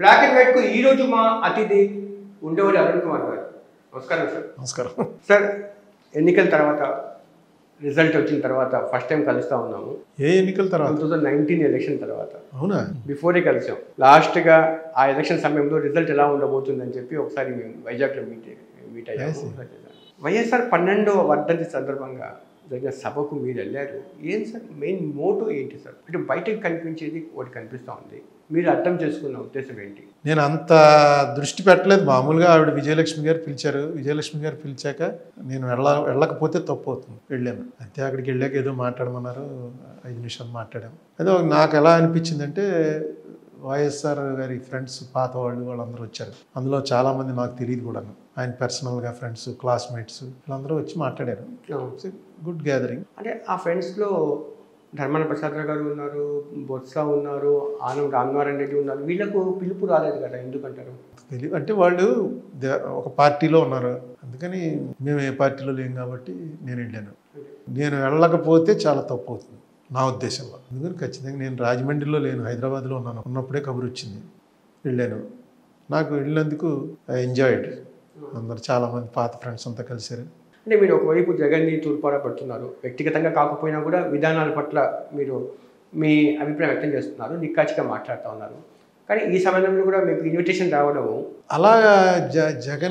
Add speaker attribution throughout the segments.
Speaker 1: Black and white కు ఈ రోజు మా అతిథి ఉండేవాడు అరుణ్ కుమార్ గారు నమస్కారం సార్
Speaker 2: నమస్కారం
Speaker 1: సార్ ఎన్నికల తర్వాత రిజల్ట్ వచ్చిన తర్వాత ఫస్ట్ టైం కలుస్తా ఉన్నాము
Speaker 2: ఏ ఎన్నికల
Speaker 1: టూ
Speaker 2: తర్వాత
Speaker 1: థౌజండ్ నైన్టీన్ ఎలక్షన్ తర్వాత
Speaker 2: అవునా
Speaker 1: బిఫోరే కలిసాం లాస్ట్గా ఆ ఎలక్షన్ సమయంలో రిజల్ట్ ఎలా ఉండబోతుందని చెప్పి ఒకసారి మేము వైజాగ్లో మీట్ మీట్ అయ్యాము వైఎస్ఆర్ పన్నెండవ వర్ధంతి సందర్భంగా జరిగిన సభకు మీరు వెళ్ళారు ఏం సార్ మెయిన్ మోటో ఏంటి సార్ అంటే బయటకు కనిపించేది ఒకటి కనిపిస్తూ ఉంది మీరు అర్థం చేసుకున్న ఉద్దేశం ఏంటి
Speaker 2: నేను అంత దృష్టి పెట్టలేదు మామూలుగా ఆవిడ విజయలక్ష్మి గారు పిలిచారు విజయలక్ష్మి గారు పిలిచాక నేను వెళ్ళ వెళ్ళకపోతే తప్పు అవుతుంది వెళ్ళాను అయితే అక్కడికి వెళ్ళాక ఏదో మాట్లాడమన్నారు ఐదు నిమిషాలు మాట్లాడాము అదే నాకు ఎలా అనిపించిందంటే వైఎస్ఆర్ గారి ఫ్రెండ్స్ పాత వాళ్ళు వాళ్ళందరూ వచ్చారు అందులో చాలామంది నాకు తెలియదు కూడా ఆయన పర్సనల్గా ఫ్రెండ్స్ క్లాస్మేట్స్ వీళ్ళందరూ వచ్చి మాట్లాడారు గుడ్ గ్యాదరింగ్
Speaker 1: అంటే ఆ ఫ్రెండ్స్లో ధర్మాన ప్రసాదరావు గారు ఉన్నారు బొత్స ఉన్నారు ఆనం రామనారాయణ రెడ్డి ఉన్నారు వీళ్ళకు పిలుపు రాలేదు కదా ఎందుకంటారు
Speaker 2: తెలియదు అంటే వాళ్ళు దే- ఒక పార్టీలో ఉన్నారు అందుకని మేము ఏ పార్టీలో లేం కాబట్టి నేను వెళ్ళాను నేను వెళ్ళకపోతే చాలా తప్పు అవుతుంది నా ఉద్దేశంలో అందుకని ఖచ్చితంగా నేను రాజమండ్రిలో లేను హైదరాబాద్లో ఉన్నాను ఉన్నప్పుడే కబురు వచ్చింది వెళ్ళాను నాకు వెళ్ళినందుకు ఐ ఎంజాయిడ్ అందరు చాలామంది పాత ఫ్రెండ్స్ అంతా కలిసారు
Speaker 1: అంటే మీరు ఒకవైపు జగన్ని తూర్పారా పడుతున్నారు వ్యక్తిగతంగా కాకపోయినా కూడా విధానాల పట్ల మీరు మీ అభిప్రాయం వ్యక్తం చేస్తున్నారు నిక్కాచిగా మాట్లాడుతూ ఉన్నారు కానీ ఈ సమయంలో కూడా మీకు ఇన్విటేషన్ రావడము
Speaker 2: అలా జ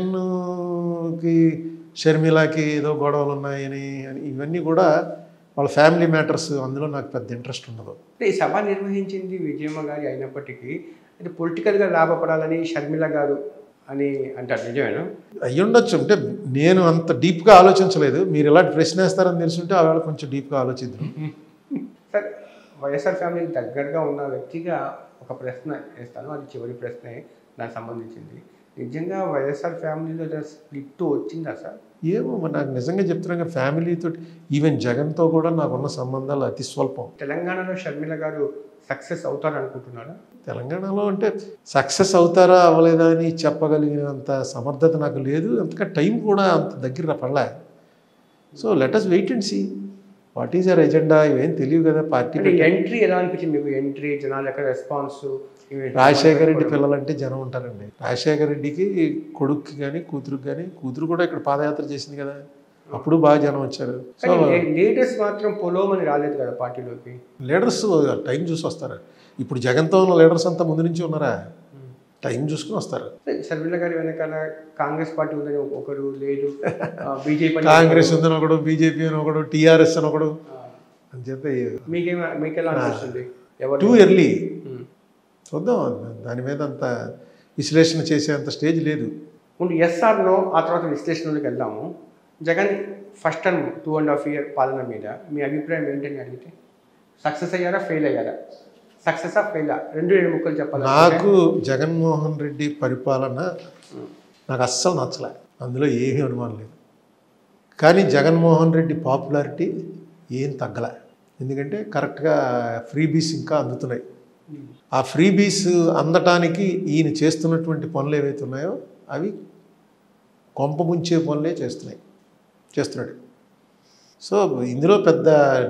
Speaker 2: జగన్కి షర్మిలాకి ఏదో గొడవలు ఉన్నాయని అని ఇవన్నీ కూడా వాళ్ళ ఫ్యామిలీ మ్యాటర్స్ అందులో నాకు పెద్ద ఇంట్రెస్ట్ ఉండదు
Speaker 1: అంటే ఈ సభ నిర్వహించింది విజయమ్మ గారి అయినప్పటికీ అది పొలిటికల్గా లాభపడాలని షర్మిల గారు అని అంటారు నిజమేనా
Speaker 2: అయ్యి ఉండొచ్చు అంటే నేను అంత డీప్గా ఆలోచించలేదు మీరు ఇలాంటి ప్రశ్న వేస్తారని తెలుసుంటే ఆవేళ కొంచెం డీప్గా ఆలోచిద్దాం
Speaker 1: సార్ వైఎస్ఆర్ ఫ్యామిలీకి దగ్గరగా ఉన్న వ్యక్తిగా ఒక ప్రశ్న వేస్తాను అది చివరి ప్రశ్నే దానికి సంబంధించింది నిజంగా వైఎస్ఆర్ ఫ్యామిలీలో స్ప్లిట్ వచ్చిందా సార్
Speaker 2: ఏమో మరి నాకు నిజంగా చెప్తున్నాగా ఫ్యామిలీతో ఈవెన్ జగన్తో కూడా నాకున్న సంబంధాలు అతి స్వల్పం
Speaker 1: తెలంగాణలో షర్మిల గారు సక్సెస్ అవుతారు అనుకుంటున్నారా
Speaker 2: తెలంగాణలో అంటే సక్సెస్ అవుతారా అవ్వలేదా అని చెప్పగలిగినంత సమర్థత నాకు లేదు అంతగా టైం కూడా అంత దగ్గర పడలే so let's wait and see what is your agenda ఇవేం తెలియదు కదా పార్టీ
Speaker 1: అంటే ఎంట్రీ ఎలా అనిపించింది మీకు ఎంట్రీ జనాల యొక్క రెస్పాన్స్
Speaker 2: రాజశేఖర రెడ్డి పిల్లలంటే జనం ఉంటారండి రాజశేఖర రెడ్డికి కొడుక్కి కానీ కూతురుకి కానీ కూతురు కూడా ఇక్కడ పాదయాత్ర చేసింది కదా అప్పుడు బాగా జనం వచ్చారు సో
Speaker 1: లీడర్స్ మాత్రం పొలోమని రాలేదు కదా పార్టీలోకి
Speaker 2: లీడర్స్ టైం చూసి వస్తారు ఇప్పుడు జగన్తో ఉన్న లీడర్స్ అంతా ముందు నుంచి ఉన్నారా టైం చూసుకుని వస్తారు
Speaker 1: షర్మిల గారి వెనకాల కాంగ్రెస్ పార్టీ ఉందని ఒకరు లేదు బీజేపీ
Speaker 2: కాంగ్రెస్ ఉందని ఒకడు బీజేపీ అని ఒకడు టీఆర్ఎస్ అని ఒకడు అని చెప్పి
Speaker 1: మీకేం మీకెలా అనిపిస్తుంది ఎవరు
Speaker 2: టూ ఎర్లీ
Speaker 1: ఉమ్.
Speaker 2: చూద్దాం దాని మీద అంత విశ్లేషణ చేసేంత స్టేజ్ లేదు
Speaker 1: ముందు ఎస్ఆర్ నో ఆ తర్వాత విశ్లేషణలోకి వెళ్దాము Jagan first term two and half year పాలన మీద మీ అభిప్రాయం ఏంటని అడిగితే సక్సెస్ అయ్యారా ఫెయిల్ అయ్యారా సక్సెస్ ఆ ఫెయిల్ రెండు రెండు ముక్కలు చెప్పాలి
Speaker 2: నాకు జగన్మోహన్ రెడ్డి పరిపాలన నాకు అస్సలు నచ్చలే అందులో ఏమీ అనుమానం లేదు కానీ జగన్మోహన్ రెడ్డి పాపులారిటీ ఏం తగ్గలే ఎందుకంటే కరెక్ట్గా ఫ్రీబీస్ ఇంకా అందుతున్నాయి ఆ ఫ్రీబీస్ అందటానికి ఈయన చేస్తున్నటువంటి పనులు ఏవైతే ఉన్నాయో అవి కొంప ముంచే పనులే చేస్తున్నాయి చేస్తున్నాడు సో ఇందులో పెద్ద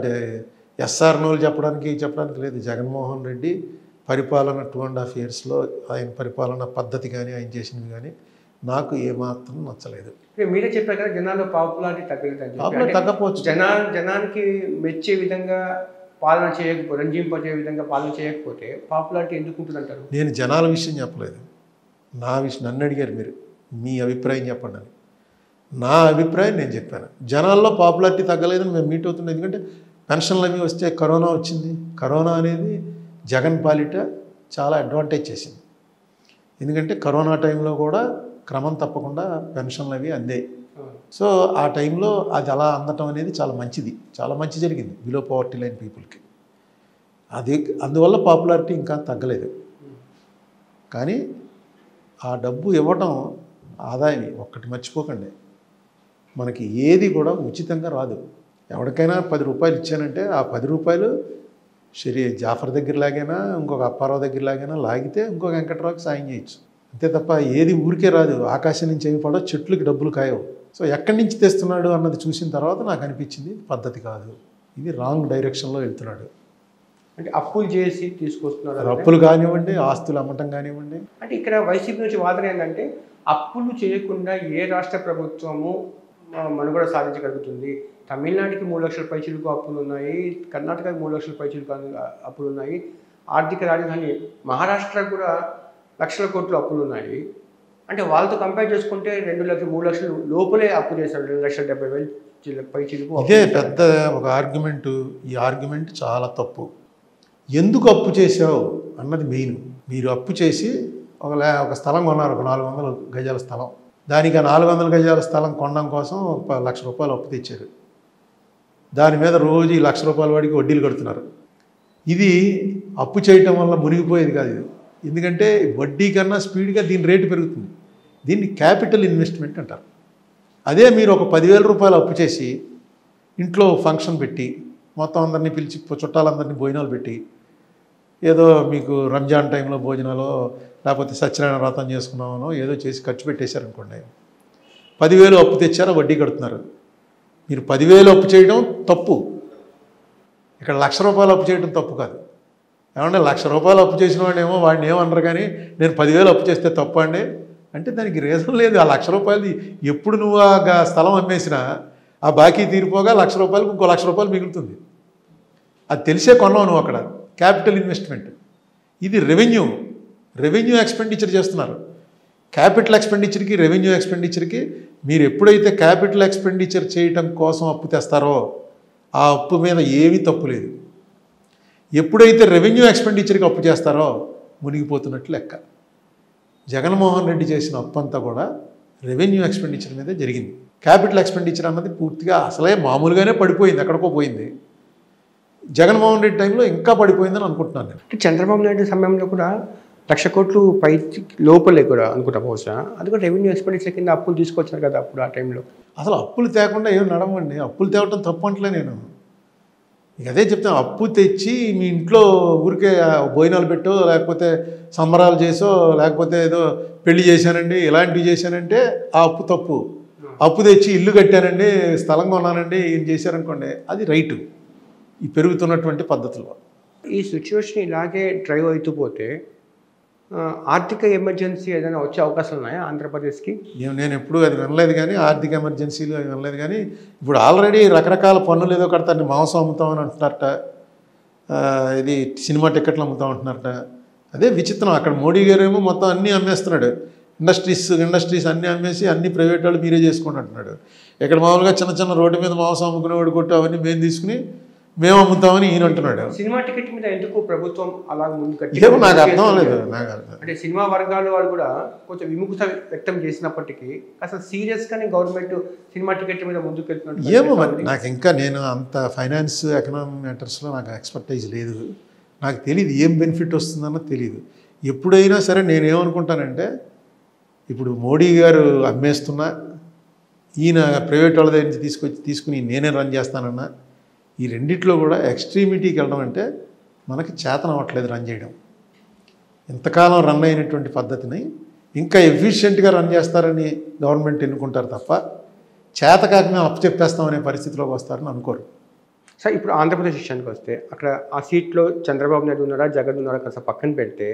Speaker 2: ఎస్ఆర్ నోలు చెప్పడానికి చెప్పడానికి లేదు జగన్మోహన్ రెడ్డి పరిపాలన టూ అండ్ హాఫ్ ఇయర్స్లో ఆయన పరిపాలన పద్ధతి కానీ ఆయన చేసినవి కానీ నాకు ఏమాత్రం నచ్చలేదు
Speaker 1: ఇప్పుడు మీరే చెప్పారు కదా జనాల్లో పాపులారిటీ తగ్గలేదు అని చెప్పి.
Speaker 2: పాపులర్
Speaker 1: అంటే
Speaker 2: తగ్గపోవచ్చు
Speaker 1: జనా జనానికి మెచ్చే విధంగా పాలన చేయకపోతే రంజింపజే విధంగా పాలన చేయకపోతే పాపులారిటీ ఎందుకు ఉంటుంది అంటారు
Speaker 2: నేను జనాల విషయం చెప్పలేదు నా విషయం నన్ను అడిగారు మీరు మీ అభిప్రాయం చెప్పండి అని నా అభిప్రాయం నేను చెప్పాను జనాల్లో పాపులారిటీ తగ్గలేదని మేము మీట్ అవుతున్నాం ఎందుకంటే పెన్షన్లు అవి వస్తే కరోనా వచ్చింది కరోనా అనేది జగన్ పాలిట చాలా అడ్వాంటేజ్ చేసింది ఎందుకంటే కరోనా టైంలో కూడా క్రమం తప్పకుండా పెన్షన్లు అవి అందాయి సో ఆ టైంలో అది అలా అందటం అనేది చాలా మంచిది చాలా మంచి జరిగింది బిలో పవర్టీ లైన్ పీపుల్కి అది అందువల్ల పాపులారిటీ ఇంకా తగ్గలేదు కానీ ఆ డబ్బు ఇవ్వటం ఆదాయం ఒక్కటి మర్చిపోకండి మనకి ఏది కూడా ఉచితంగా రాదు ఎవరికైనా పది రూపాయలు ఇచ్చానంటే ఆ పది రూపాయలు షరీ జాఫర్ దగ్గర లాగైనా ఇంకొక అప్పారావు దగ్గర లాగైనా లాగితే ఇంకొక వెంకట్రావుకి సాయం చేయొచ్చు అంతే తప్ప ఏది ఊరికే రాదు ఆకాశం నుంచి ఏమి పడో చెట్లకి డబ్బులు కాయవు సో ఎక్కడి నుంచి తెస్తున్నాడు అన్నది చూసిన తర్వాత నాకు అనిపించింది ఇది పద్ధతి కాదు ఇది రాంగ్ డైరెక్షన్లో వెళ్తున్నాడు
Speaker 1: అంటే అప్పులు చేసి తీసుకొస్తున్నారు అంటే-
Speaker 2: అప్పులు కానివ్వండి ఆస్తులు అమ్మటం కానివ్వండి
Speaker 1: అంటే ఇక్కడ వైసీపీ నుంచి వాదన ఏంటంటే అప్పులు చేయకుండా ఏ రాష్ట్ర ప్రభుత్వము ఆ, మనుగడ సాధించగలుగుతుంది తమిళనాడుకి మూడు లక్షల పైచిలకు అప్పులు ఉన్నాయి కర్ణాటకకి మూడు లక్షల పైచిలకు అప్పులు ఉన్నాయి ఆర్థిక రాజధాని మహారాష్ట్రకు కూడా లక్షల కోట్లు అప్పులు ఉన్నాయి అంటే వాళ్ళతో కంపేర్ చేసుకుంటే రెండు లక్షలు మూడు లక్షలు లోపలే అప్పు చేశారు రెండు లక్షల డెబ్బై వేలు చిల్ల- పై చిలుకు అప్పు
Speaker 2: ఇదే
Speaker 1: చేశారు.
Speaker 2: పెద్ద ఒక ఆర్గ్యుమెంట్ ఈ ఆర్గ్యుమెంట్ చాలా తప్పు ఎందుకు అప్పు చేసావు అన్నది మెయిన్ మీరు అప్పు చేసి ఒక లే ఒక స్థలం కొన్నారు ఒక నాలుగు వందల గజాల స్థలం దానికి ఆ నాలుగు వందల గజాల స్థలం కొనడం కోసం ఒక ప- లక్ష రూపాయలు అప్పు తెచ్చారు దాని మీద రోజు ఈ లక్ష రూపాయల వాడికి వడ్డీలు కడుతున్నారు ఇది అప్పు చేయటం వల్ల మునిగిపోయేది కాదు ఇది ఎందుకంటే వడ్డీ కన్నా స్పీడ్గా దీని రేటు పెరుగుతుంది దీన్ని క్యాపిటల్ ఇన్వెస్ట్మెంట్ అంటారు అదే మీరు ఒక పదివేల రూపాయలు అప్పు చేసి ఇంట్లో ఫంక్షన్ పెట్టి మొత్తం అందరినీ పిలిచి చుట్టాలందరినీ భోజనాలు పెట్టి ఏదో మీకు రంజాన్ టైంలో భోజనాలు లేకపోతే సత్యనారాయణ వ్రతం చేసుకున్నామనో ఏదో చేసి ఖర్చు పెట్టేశారనుకోండి పదివేలు అప్పు తెచ్చారో వడ్డీ కడుతున్నారు మీరు పదివేలు అప్పు చేయడం తప్పు ఇక్కడ లక్ష రూపాయలు అప్పు చేయడం తప్పు కాదు ఏమంటే లక్ష రూపాయలు అప్పు చేసిన వాడేమో వాడిని ఏమనరు కానీ నేను పదివేలు అప్పు చేస్తే తప్పు అండి అంటే దానికి రీజన్ లేదు ఆ లక్ష రూపాయలు ఎప్పుడు నువ్వు ఆ గ- స్థలం అమ్మేసినా ఆ బాకీ తీరిపోగా లక్ష రూపాయలకు ఇంకో లక్ష రూపాయలు మిగులుతుంది అది తెలిసే కొన్నావు నువ్వు అక్కడ క్యాపిటల్ ఇన్వెస్ట్మెంట్ ఇది రెవెన్యూ రెవెన్యూ ఎక్స్పెండిచర్ చేస్తున్నారు క్యాపిటల్ ఎక్స్పెండిచర్కి రెవెన్యూ ఎక్స్పెండిచర్కి మీరు ఎప్పుడైతే క్యాపిటల్ ఎక్స్పెండిచర్ చేయటం కోసం అప్పు తెస్తారో ఆ అప్పు మీద ఏమీ తప్పు లేదు ఎప్పుడైతే రెవెన్యూ ఎక్స్పెండిచర్కి అప్పు చేస్తారో మునిగిపోతున్నట్లు లెక్క జగన్మోహన్ రెడ్డి చేసిన అప్పు అంతా కూడా రెవెన్యూ ఎక్స్పెండిచర్ మీదే జరిగింది క్యాపిటల్ ఎక్స్పెండిచర్ అన్నది పూర్తిగా అసలే మామూలుగానే పడిపోయింది ఎక్కడికో పోయింది జగన్మోహన్ రెడ్డి టైంలో ఇంకా పడిపోయిందని అనుకుంటున్నాను నేను
Speaker 1: అంటే చంద్రబాబు నాయుడు సమయంలో కూడా లక్ష కోట్లు పై లోపలే కూడా అనుకుంటా బహుశా అది కూడా రెవెన్యూ ఎక్స్పెండిచర్ కింద అప్పులు తీసుకొచ్చారు కదా అప్పుడు ఆ టైంలో
Speaker 2: అసలు అప్పులు తేకుండా ఏం నడవండి అప్పులు తేవటం తప్పు అంటలే నేను ఇక అదే చెప్తాను అప్పు తెచ్చి మీ ఇంట్లో ఊరికే ఆ భోజనాలు పెట్టో లేకపోతే సంబరాలు చేసో లేకపోతే ఏదో పెళ్లి చేశానండి ఇలాంటివి చేశానంటే ఆ అప్పు తప్పు అప్పు తెచ్చి ఇల్లు కట్టానండి స్థలం కొన్నానండి ఏం చేశారనుకోండి అది రైటు ఈ పెరుగుతున్నటువంటి పద్ధతులు
Speaker 1: ఈ సిచ్యువేషన్ ఇలాగే డ్రైవ్ అవుతూ పోతే ఆ, ఆర్థిక ఎమర్జెన్సీ ఏదైనా వచ్చే అవకాశాలు ఉన్నాయా ఆంధ్రప్రదేశ్కి
Speaker 2: నేను నేను ఎప్పుడూ అది వినలేదు కానీ ఆర్థిక ఎమర్జెన్సీలు అవి వినలేదు కానీ ఇప్పుడు ఆల్రెడీ రకరకాల పన్నులు ఏదో కడతారు మాంసం అమ్ముతామని అంటున్నారట ఆ, ఇది సినిమా టికెట్లు అమ్ముతాం అంటున్నారట అదే విచిత్రం అక్కడ మోడీ గారు ఏమో మొత్తం అన్నీ అమ్మేస్తున్నాడు ఇండస్ట్రీస్ ఇండస్ట్రీస్ అన్నీ అమ్మేసి అన్ని ప్రైవేట్ వాళ్ళు మీరే చేసుకోండి అంటున్నాడు ఇక్కడ మామూలుగా చిన్న చిన్న రోడ్డు మీద మాంసం అమ్ముకునేవాడు కొట్టు అవన్నీ మేము తీసుకుని మేము అమ్ముతామని ఈయన అంటున్నాడు
Speaker 1: సినిమా టికెట్ మీద ఎందుకు ప్రభుత్వం అలా ముందు
Speaker 2: ఏమో నాకు అర్థం అవ్వలేదు నాకు అర్థం
Speaker 1: అంటే సినిమా వర్గాల వాళ్ళు కూడా కొంచెం విముఖత వ్యక్తం చేసినప్పటికీ అసలు సీరియస్ గానే గవర్నమెంట్ సినిమా టికెట్ మీద ముందుకు వెళ్తున్నట్టు
Speaker 2: ఏమో మరి
Speaker 1: కనిపిస్తోంది.
Speaker 2: నాకు ఇంకా నేను అంత ఫైనాన్స్ ఎకనామిక్ మ్యాటర్స్లో నాకు ఎక్స్పర్టైజ్ లేదు నాకు తెలియదు ఏం బెనిఫిట్ వస్తుందన్నది తెలియదు ఎప్పుడైనా సరే నేనేమనుకుంటానంటే ఇప్పుడు మోడీ గారు అమ్మేస్తున్నా ఈయన ప్రైవేట్ వాళ్ళ దగ్గర నుంచి తీసుకొచ్చి తీసుకుని నేనే రన్ చేస్తానన్నా ఈ రెండిట్లో కూడా ఎక్స్ట్రీమిటీకి వెళ్ళడం అంటే మనకి చేతన అవ్వట్లేదు రన్ చేయడం ఇంతకాలం రన్ అయినటువంటి పద్ధతిని ఇంకా ఎఫిషియెంట్గా రన్ చేస్తారని గవర్నమెంట్ ఎన్నుకుంటారు తప్ప చేతకాక మేము అప్పు చెప్పేస్తామనే పరిస్థితిలోకి వస్తారని అనుకోరు
Speaker 1: సార్ ఇప్పుడు ఆంధ్రప్రదేశ్ విషయానికి వస్తే అక్కడ ఆ సీట్లో చంద్రబాబు నాయుడు ఉన్నారా జగన్ ఉన్నారా కాస్త పక్కన పెడితే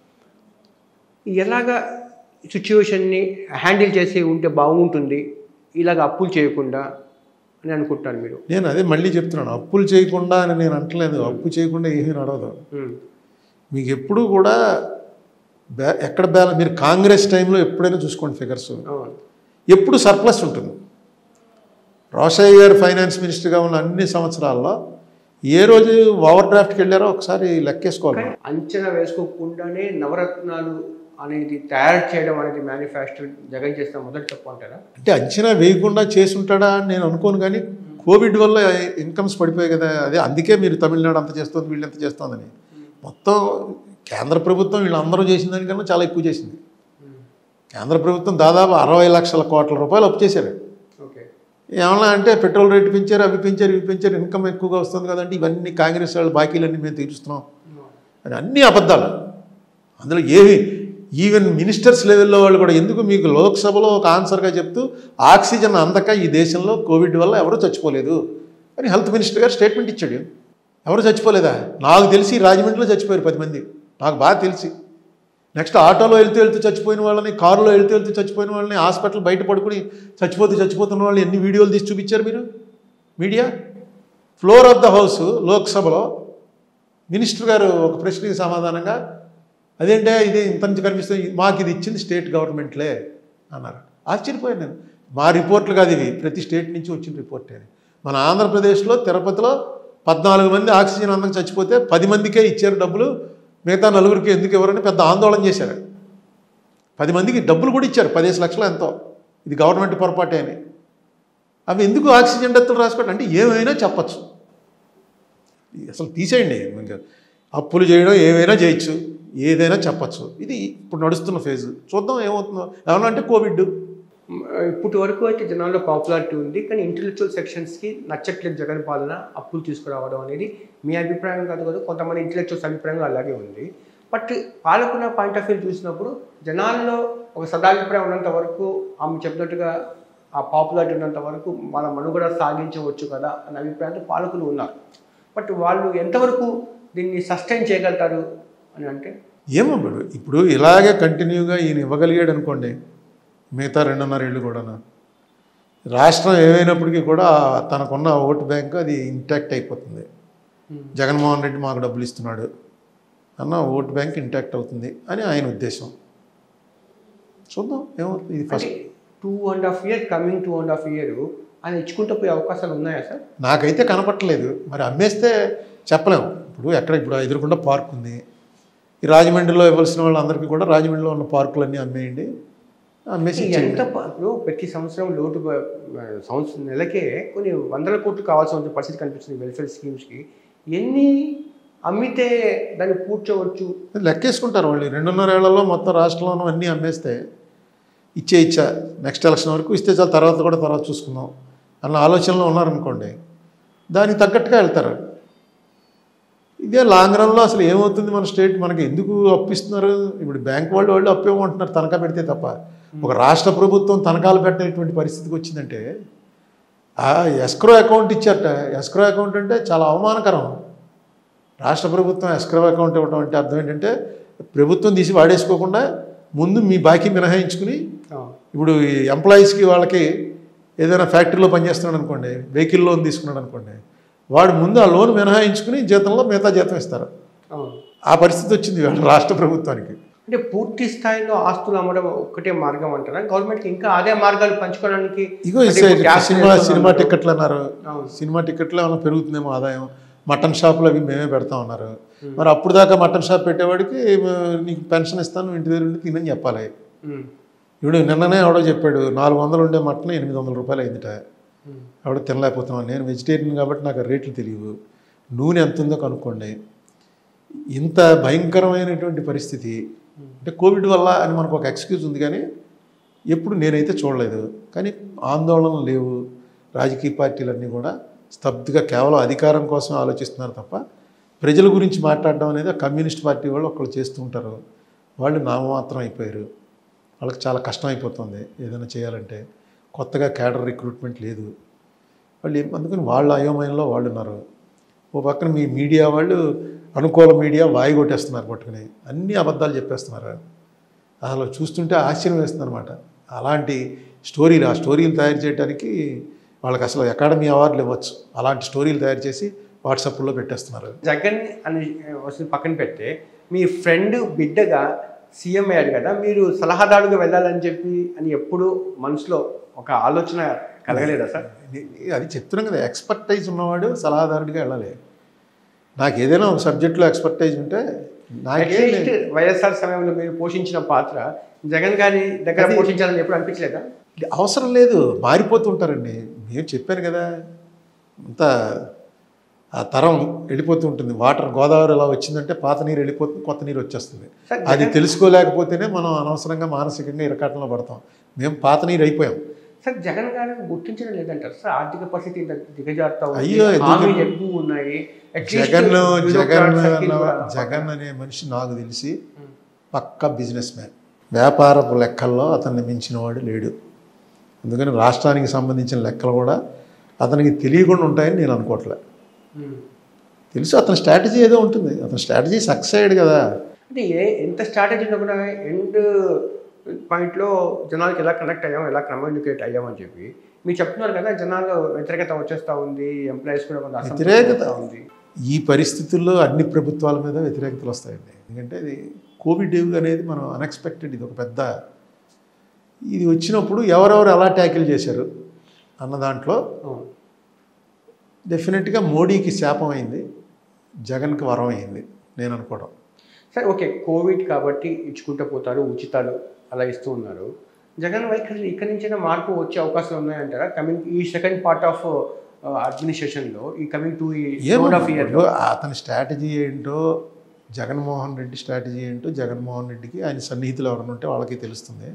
Speaker 1: ఎలాగా సిచ్యువేషన్ని హ్యాండిల్ చేసి ఉంటే బాగుంటుంది ఇలాగ అప్పులు చేయకుండా అని అనుకుంటున్నారు మీరు
Speaker 2: నేను అదే మళ్ళీ చెప్తున్నాను అప్పులు చేయకుండా అని నేను అంటలేదు అప్పు చేయకుండా ఏమీ నడవదు
Speaker 1: ఉమ్.
Speaker 2: మీకు ఎప్పుడూ కూడా బ్యా ఎక్కడ బ్యాలెన్స్ మీరు కాంగ్రెస్ టైంలో ఎప్పుడైనా చూసుకోండి ఫిగర్స్
Speaker 1: అవును
Speaker 2: ఎప్పుడు సర్ప్లస్ ఉంటుంది రోషయ్య గారు ఫైనాన్స్ మినిస్టర్గా ఉన్న అన్ని సంవత్సరాల్లో ఏ రోజు ఓవర్ డ్రాఫ్ట్కి వెళ్ళారో ఒకసారి లెక్కేసుకోవాలి
Speaker 1: కానీ అంచనా వేసుకోకుండానే నవరత్నాలు అనేది తయారు చేయడం అనేది మేనిఫెస్టో జగన్ చేసిన మొదటి తప్పు అంటారా
Speaker 2: అంటే అంచనా వేయకుండా చేసి ఉంటాడా అని నేను అనుకోను కానీ కోవిడ్ వల్ల ఇన్కమ్స్ పడిపోయాయి కదా అదే అందుకే మీరు తమిళనాడు అంత చేస్తుంది వీళ్ళు ఎంత చేస్తుందని మొత్తం కేంద్ర ప్రభుత్వం వీళ్ళందరూ చేసిన దానికన్నా చాలా ఎక్కువ చేసింది కేంద్ర ప్రభుత్వం దాదాపు అరవై లక్షల కోట్ల రూపాయలు అప్పు చేశారు
Speaker 1: ఓకే
Speaker 2: ఏమన్నా అంటే పెట్రోల్ రేటు పెంచారు అవి పెంచారు ఇవి పెంచారు ఇన్కమ్ ఎక్కువగా వస్తుంది కదంటే ఇవన్నీ కాంగ్రెస్ వాళ్ళ బాకీలన్నీ మేము తీరుస్తున్నాం అని అన్ని అబద్ధాలు అందులో ఏవి ఈవెన్ మినిస్టర్స్ లెవెల్లో వాళ్ళు కూడా ఎందుకు మీకు లోక్సభలో ఒక ఆన్సర్గా చెప్తూ ఆక్సిజన్ అందక ఈ దేశంలో కోవిడ్ వల్ల ఎవరూ చచ్చిపోలేదు అని హెల్త్ మినిస్టర్ గారు స్టేట్మెంట్ ఇచ్చాడు ఎవరు చచ్చిపోలేదా నాకు తెలిసి రాజమండ్రిలో చచ్చిపోయారు పది మంది నాకు బాగా తెలిసి నెక్స్ట్ ఆటోలో వెళ్తూ వెళ్తూ చచ్చిపోయిన వాళ్ళని కారులో వెళ్తూ వెళ్తూ చచ్చిపోయిన వాళ్ళని హాస్పిటల్ బయట పడుకుని చచ్చిపోతూ చచ్చిపోతున్న వాళ్ళని ఎన్ని వీడియోలు తీసి చూపించారు మీరు media floor of the house లోక్సభలో మినిస్టర్ గారు ఒక ప్రశ్నకి సమాధానంగా అదేంటే ఇది ఇంత నుంచి కనిపిస్తుంది మాకు ఇది ఇచ్చింది స్టేట్ గవర్నమెంట్లే అన్నారు ఆశ్చర్యపోయాను నేను మా రిపోర్ట్లు కాదు ఇవి ప్రతి స్టేట్ నుంచి వచ్చిన రిపోర్టే మన ఆంధ్రప్రదేశ్లో తిరుపతిలో పద్నాలుగు మంది ఆక్సిజన్ అందక చచ్చిపోతే పది మందికే ఇచ్చారు డబ్బులు మిగతా నలుగురికి ఎందుకు ఎవరని పెద్ద ఆందోళన చేశారు పది మందికి డబ్బులు కూడా ఇచ్చారు పదిహేను లక్షలు ఎంతో ఇది గవర్నమెంట్ పొరపాటే అని అవి ఎందుకు ఆక్సిజన్ డెత్తులు రాసుకోవడం అంటే ఏమైనా చెప్పచ్చు అసలు తీసేయండి ఇంకా అప్పులు చేయడం ఏమైనా చేయొచ్చు ఏదైనా చెప్పచ్చు ఇది ఇప్పుడు నడుస్తున్న ఫేజ్ చూద్దాం ఏమవుతుందో ఏమన్నా అంటే కోవిడ్
Speaker 1: ఇప్పటి వరకు అయితే జనాల్లో పాపులారిటీ ఉంది కానీ ఇంటెలెక్చువల్ సెక్షన్స్కి నచ్చట్లేదు జగన్ పాలన అప్పులు తీసుకురావడం అనేది మీ అభిప్రాయం కాదు కదా కొంతమంది ఇంటెలెక్చువల్స్ అభిప్రాయం అలాగే ఉంది బట్ పాలకున్న పాయింట్ ఆఫ్ వ్యూ చూసినప్పుడు జనాల్లో ఒక సదాభిప్రాయం ఉన్నంత వరకు ఆమె చెప్పినట్టుగా ఆ పాపులారిటీ ఉన్నంత వరకు మన మనుగడ సాగించవచ్చు కదా అనే అభిప్రాయంతో పాలకులు ఉన్నారు బట్ వాళ్ళు ఎంతవరకు దీన్ని సస్టైన్ చేయగలుగుతారు అని అంటే
Speaker 2: ఏమో ఇప్పుడు ఇప్పుడు ఇలాగే కంటిన్యూగా ఈయన ఇవ్వగలిగాడు అనుకోండి మిగతా రెండున్నర ఏళ్ళు కూడా రాష్ట్రం ఏమైనప్పటికీ కూడా తనకున్న ఓటు బ్యాంక్ అది ఇంటాక్ట్ అయిపోతుంది జగన్మోహన్ రెడ్డి మాకు డబ్బులు ఇస్తున్నాడు అన్న ఓటు బ్యాంక్ ఇంటాక్ట్ అవుతుంది అని ఆయన ఉద్దేశం చూద్దాం ఏమవుతుంది ఇది
Speaker 1: అంటే
Speaker 2: first
Speaker 1: two and half year coming two and half year ఆయన ఇచ్చుకుంటూ పోయే అవకాశాలు ఉన్నాయా సార్
Speaker 2: నాకైతే కనపట్టలేదు మరి అమ్మేస్తే చెప్పలేము ఇప్పుడు ఎక్కడ ఇప్పుడు ఎదురుకుండా పార్క్ ఉంది ఈ రాజమండ్రిలో ఇవ్వాల్సిన వాళ్ళందరికీ కూడా రాజమండ్రిలో ఉన్న పార్కులన్నీ అమ్మేయండి అమ్మేసి ఇచ్చేయండి.
Speaker 1: ఎంత ప- ఇప్పుడు ప్రతి సంవత్సరం లోటు బ- సంవత్సరం నెలకే కొన్ని వందల కోట్లు కావాల్సిన పరిస్థితి కనిపిస్తుంది వెల్ఫేర్ స్కీమ్స్కి ఎన్ని అమ్మితే దాన్ని పూడ్చవచ్చు
Speaker 2: లెక్కేసుకుంటారు వాళ్ళు ఈ రెండున్నర ఏళ్లలో మొత్తం రాష్ట్రంలోనూ అన్నీ అమ్మేస్తే ఇచ్చే ఇచ్చా నెక్స్ట్ ఎలక్షన్ వరకు ఇస్తే చాలు తర్వాత కూడా తర్వాత చూసుకుందాం అన్న ఆలోచనలో ఉన్నారనుకోండి దానికి తగ్గట్టుగా వెళ్తారు ఇదే లాంగ్ రన్లో అసలు ఏమవుతుంది మన స్టేట్ మనకి ఎందుకు అప్పిస్తున్నారు ఇప్పుడు బ్యాంక్ వాళ్ళు వాళ్ళు అప్పేమంటున్నారు తనఖా పెడితే తప్ప ఒక రాష్ట్ర ప్రభుత్వం తనఖాలు పెట్టేటువంటి పరిస్థితికి వచ్చిందంటే ఆ ఎస్క్రో అకౌంట్ ఇచ్చారట ఎస్క్రో అకౌంట్ అంటే చాలా అవమానకరం రాష్ట్ర ప్రభుత్వం ఎస్క్రో అకౌంట్ ఇవ్వడం అంటే అర్థం ఏంటంటే ప్రభుత్వం తీసి వాడేసుకోకుండా ముందు మీ బాకీ మినహాయించుకుని ఇప్పుడు ఈ ఎంప్లాయీస్కి వాళ్ళకి ఏదైనా ఫ్యాక్టరీలో పనిచేస్తున్నాడు అనుకోండి వెహికల్ లోన్ తీసుకున్నాడు అనుకోండి వాడు ముందు ఆ లోన్ మినహాయించుకుని జీతంలో మిగతా జీతం ఇస్తారు
Speaker 1: అవును.
Speaker 2: ఆ పరిస్థితి వచ్చింది వాళ్ళ రాష్ట్ర ప్రభుత్వానికి
Speaker 1: అంటే పూర్తి స్థాయిలో ఆస్తులు అమ్మడం ఒక్కటే మార్గం అంటారా గవర్నమెంట్కి ఇంకా అదే మార్గాలు పంచుకోవడానికి
Speaker 2: ఇగో
Speaker 1: అంటే
Speaker 2: ఇసే-
Speaker 1: ఇప్పుడు గ్యాస్
Speaker 2: సినిమా
Speaker 1: రేట్లు
Speaker 2: సినిమా
Speaker 1: అన్నారు.
Speaker 2: టికెట్లు అన్నారు
Speaker 1: అవును.
Speaker 2: సినిమా టికెట్లు ఏమైనా పెరుగుతుందేమో ఆదాయం మటన్ షాపులు అవి మేమే పెడతా ఉన్నారు మరి అప్పుడు దాకా మటన్ షాప్ పెట్టేవాడికి "మ, నీకు పెన్షన్ ఇస్తాను ఇంటి దగ్గర ఉండి తినని చెప్పాలి
Speaker 1: ఉమ్.
Speaker 2: ఇప్పుడు నిన్ననే ఎవడో చెప్పాడు నాలుగు వందలు ఉండే మటన్ ఎనిమిది వందల రూపాయలు అయిందిట
Speaker 1: ఉమ్.
Speaker 2: ఎవడో తినలేకపోతున్నాను నేను వెజిటేరియన్ కాబట్టి నాకు ఆ రేట్లు తెలియవు నూనె ఎంత ఉందో కనుక్కోండి ఇంత భయంకరమైనటువంటి పరిస్థితి అంటే కోవిడ్ వల్ల అని మనకు ఒక ఎక్స్క్యూజ్ ఉంది కానీ ఎప్పుడు నేనైతే చూడలేదు కానీ ఆందోళనలు లేవు రాజకీయ పార్టీలన్నీ కూడా స్తబ్దుగా కేవలం అధికారం కోసం ఆలోచిస్తున్నారు తప్ప ప్రజల గురించి మాట్లాడడం అనేది ఆ కమ్యూనిస్ట్ పార్టీ వాళ్ళు ఒకళ్ళు చేస్తూ ఉంటారు వాళ్ళు నామమాత్రం అయిపోయారు వాళ్ళకి చాలా కష్టం అయిపోతుంది ఏదైనా చేయాలంటే కొత్తగా క్యాడర్ రిక్రూట్మెంట్ లేదు వాళ్ళు ఏం- అందుకని వాళ్ళ అయోమయంలో వాళ్ళు ఉన్నారు ఓ పక్కన మీ మీడియా వాళ్ళు అనుకూల మీడియా వాయి కొట్టేస్తున్నారు పట్టుకుని అన్ని అబద్ధాలు చెప్పేస్తున్నారు అసలు చూస్తుంటే ఆశ్చర్యం వేస్తుంది అనమాట అలాంటి స్టోరీలు ఆ స్టోరీలు తయారు చేయడానికి వాళ్ళకి అసలు అకాడమీ అవార్డులు ఇవ్వచ్చు అలాంటి స్టోరీలు తయారు చేసి వాట్సాప్లో పెట్టేస్తున్నారు
Speaker 1: జగన్ అని వస్తుంది పక్కన పెడితే మీ ఫ్రెండ్ బిడ్డగా సీఎం అయ్యాడు కదా మీరు సలహాదారుగా వెళ్ళాలని చెప్పి అని ఎప్పుడు మనసులో ఒక ఆలోచన కలగలేదా సార్
Speaker 2: అది చెప్తున్నాం కదా ఎక్స్పర్టైజ్ ఉన్నవాడు సలహాదారుడిగా వెళ్ళాలి నాకు ఏదైనా ఒక సబ్జెక్ట్లో ఎక్స్పర్టైజ్ ఉంటే నాకే
Speaker 1: అట్లీస్ట్ వైఎస్ఆర్ సమయంలో మీరు పోషించిన పాత్ర జగన్ గారి దగ్గర పోషించాలని ఎప్పుడు అనిపించలేదా
Speaker 2: ఇది అవసరం లేదు మారిపోతుంటారండి నేను చెప్పాను కదా అంత ఆ తరం వెళ్ళిపోతూ ఉంటుంది వాటర్ గోదావరి ఎలా వచ్చిందంటే పాత నీరు వెళ్ళిపోతుంది కొత్త నీరు వచ్చేస్తుంది
Speaker 1: సార్
Speaker 2: అది తెలుసుకోలేకపోతేనే మనం అనవసరంగా మానసికంగా ఇరకాటంలో పడతాం మేము పాత నీరు అయిపోయాం
Speaker 1: సార్ జగన్ గారిని గుర్తించడం లేదంటారు సార్ ఆర్థిక పరిస్థితి ఇంత దిగజారుతా ఉంది
Speaker 2: అయ్యో, ఎందుకు?
Speaker 1: హామీలు ఎక్కువ ఉన్నాయి At least
Speaker 2: Jagan
Speaker 1: bureaucrat
Speaker 2: Jagan
Speaker 1: circle కూడా.
Speaker 2: జగన్ అనే మనిషి నాకు తెలిసి పక్క బిజినెస్ మ్యాన్ వ్యాపారపు లెక్కల్లో అతన్ని మించిన వాడు లేడు అందుకని రాష్ట్రానికి సంబంధించిన లెక్కలు కూడా అతనికి తెలియకుండా ఉంటాయని నేను అనుకోవట్లే
Speaker 1: ఉమ్.
Speaker 2: తెలుసు అతని స్ట్రాటజీ ఏదో ఉంటుంది అతని స్ట్రాటజీ సక్సెస్ అయ్యాడు కదా
Speaker 1: అంటే ఏ ఎంత స్ట్రాటజీ ఉన్నా కూడా ఎండ్ పాయింట్లో జనాలకి ఎలా కనెక్ట్ అయ్యాం ఎలా కమ్యూనికేట్ అయ్యామని చెప్పి మీరు చెప్తున్నారు కదా జనాలు వ్యతిరేకత వచ్చేస్తా ఉంది ఎంప్లాయీస్ కూడా కొంత అసంతృప్తి
Speaker 2: వ్యతిరేకత
Speaker 1: వస్తా ఉంది
Speaker 2: ఈ పరిస్థితుల్లో అన్ని ప్రభుత్వాల మీద వ్యతిరేకతలు వస్తాయండి ఎందుకంటే ఇది కోవిడ్ వేవ్ అనేది మనం అన్ఎక్స్పెక్టెడ్ ఇది ఒక పెద్ద ఇది వచ్చినప్పుడు ఎవరెవరు ఎలా ట్యాకిల్ చేశారు అన్న దాంట్లో
Speaker 1: అవును.
Speaker 2: డెఫినెట్గా మోడీకి శాపం అయింది జగన్కి వరం అయింది నేను అనుకోవడం
Speaker 1: సరే ఓకే కోవిడ్ కాబట్టి ఇచ్చుకుంటూ పోతారు ఉచితాలు అలా ఇస్తూ ఉన్నారు జగన్ వైఖరి ఇక్కడి నుంచైనా మార్పు వచ్చే అవకాశాలు ఉన్నాయంటారా కమింగ్ ఈ సెకండ్ పార్ట్ ఆఫ్ అడ్మినిస్ట్రేషన్లో ఈ కమింగ్ టు ఈ
Speaker 2: ఏమో
Speaker 1: ఆఫ్ ఇయర్
Speaker 2: ఇప్పుడు అతని స్ట్రాటజీ ఏంటో జగన్మోహన్ రెడ్డి స్ట్రాటజీ ఏంటో జగన్మోహన్ రెడ్డికి ఆయన సన్నిహితులు ఎవరైనా ఉంటే వాళ్ళకి తెలుస్తుంది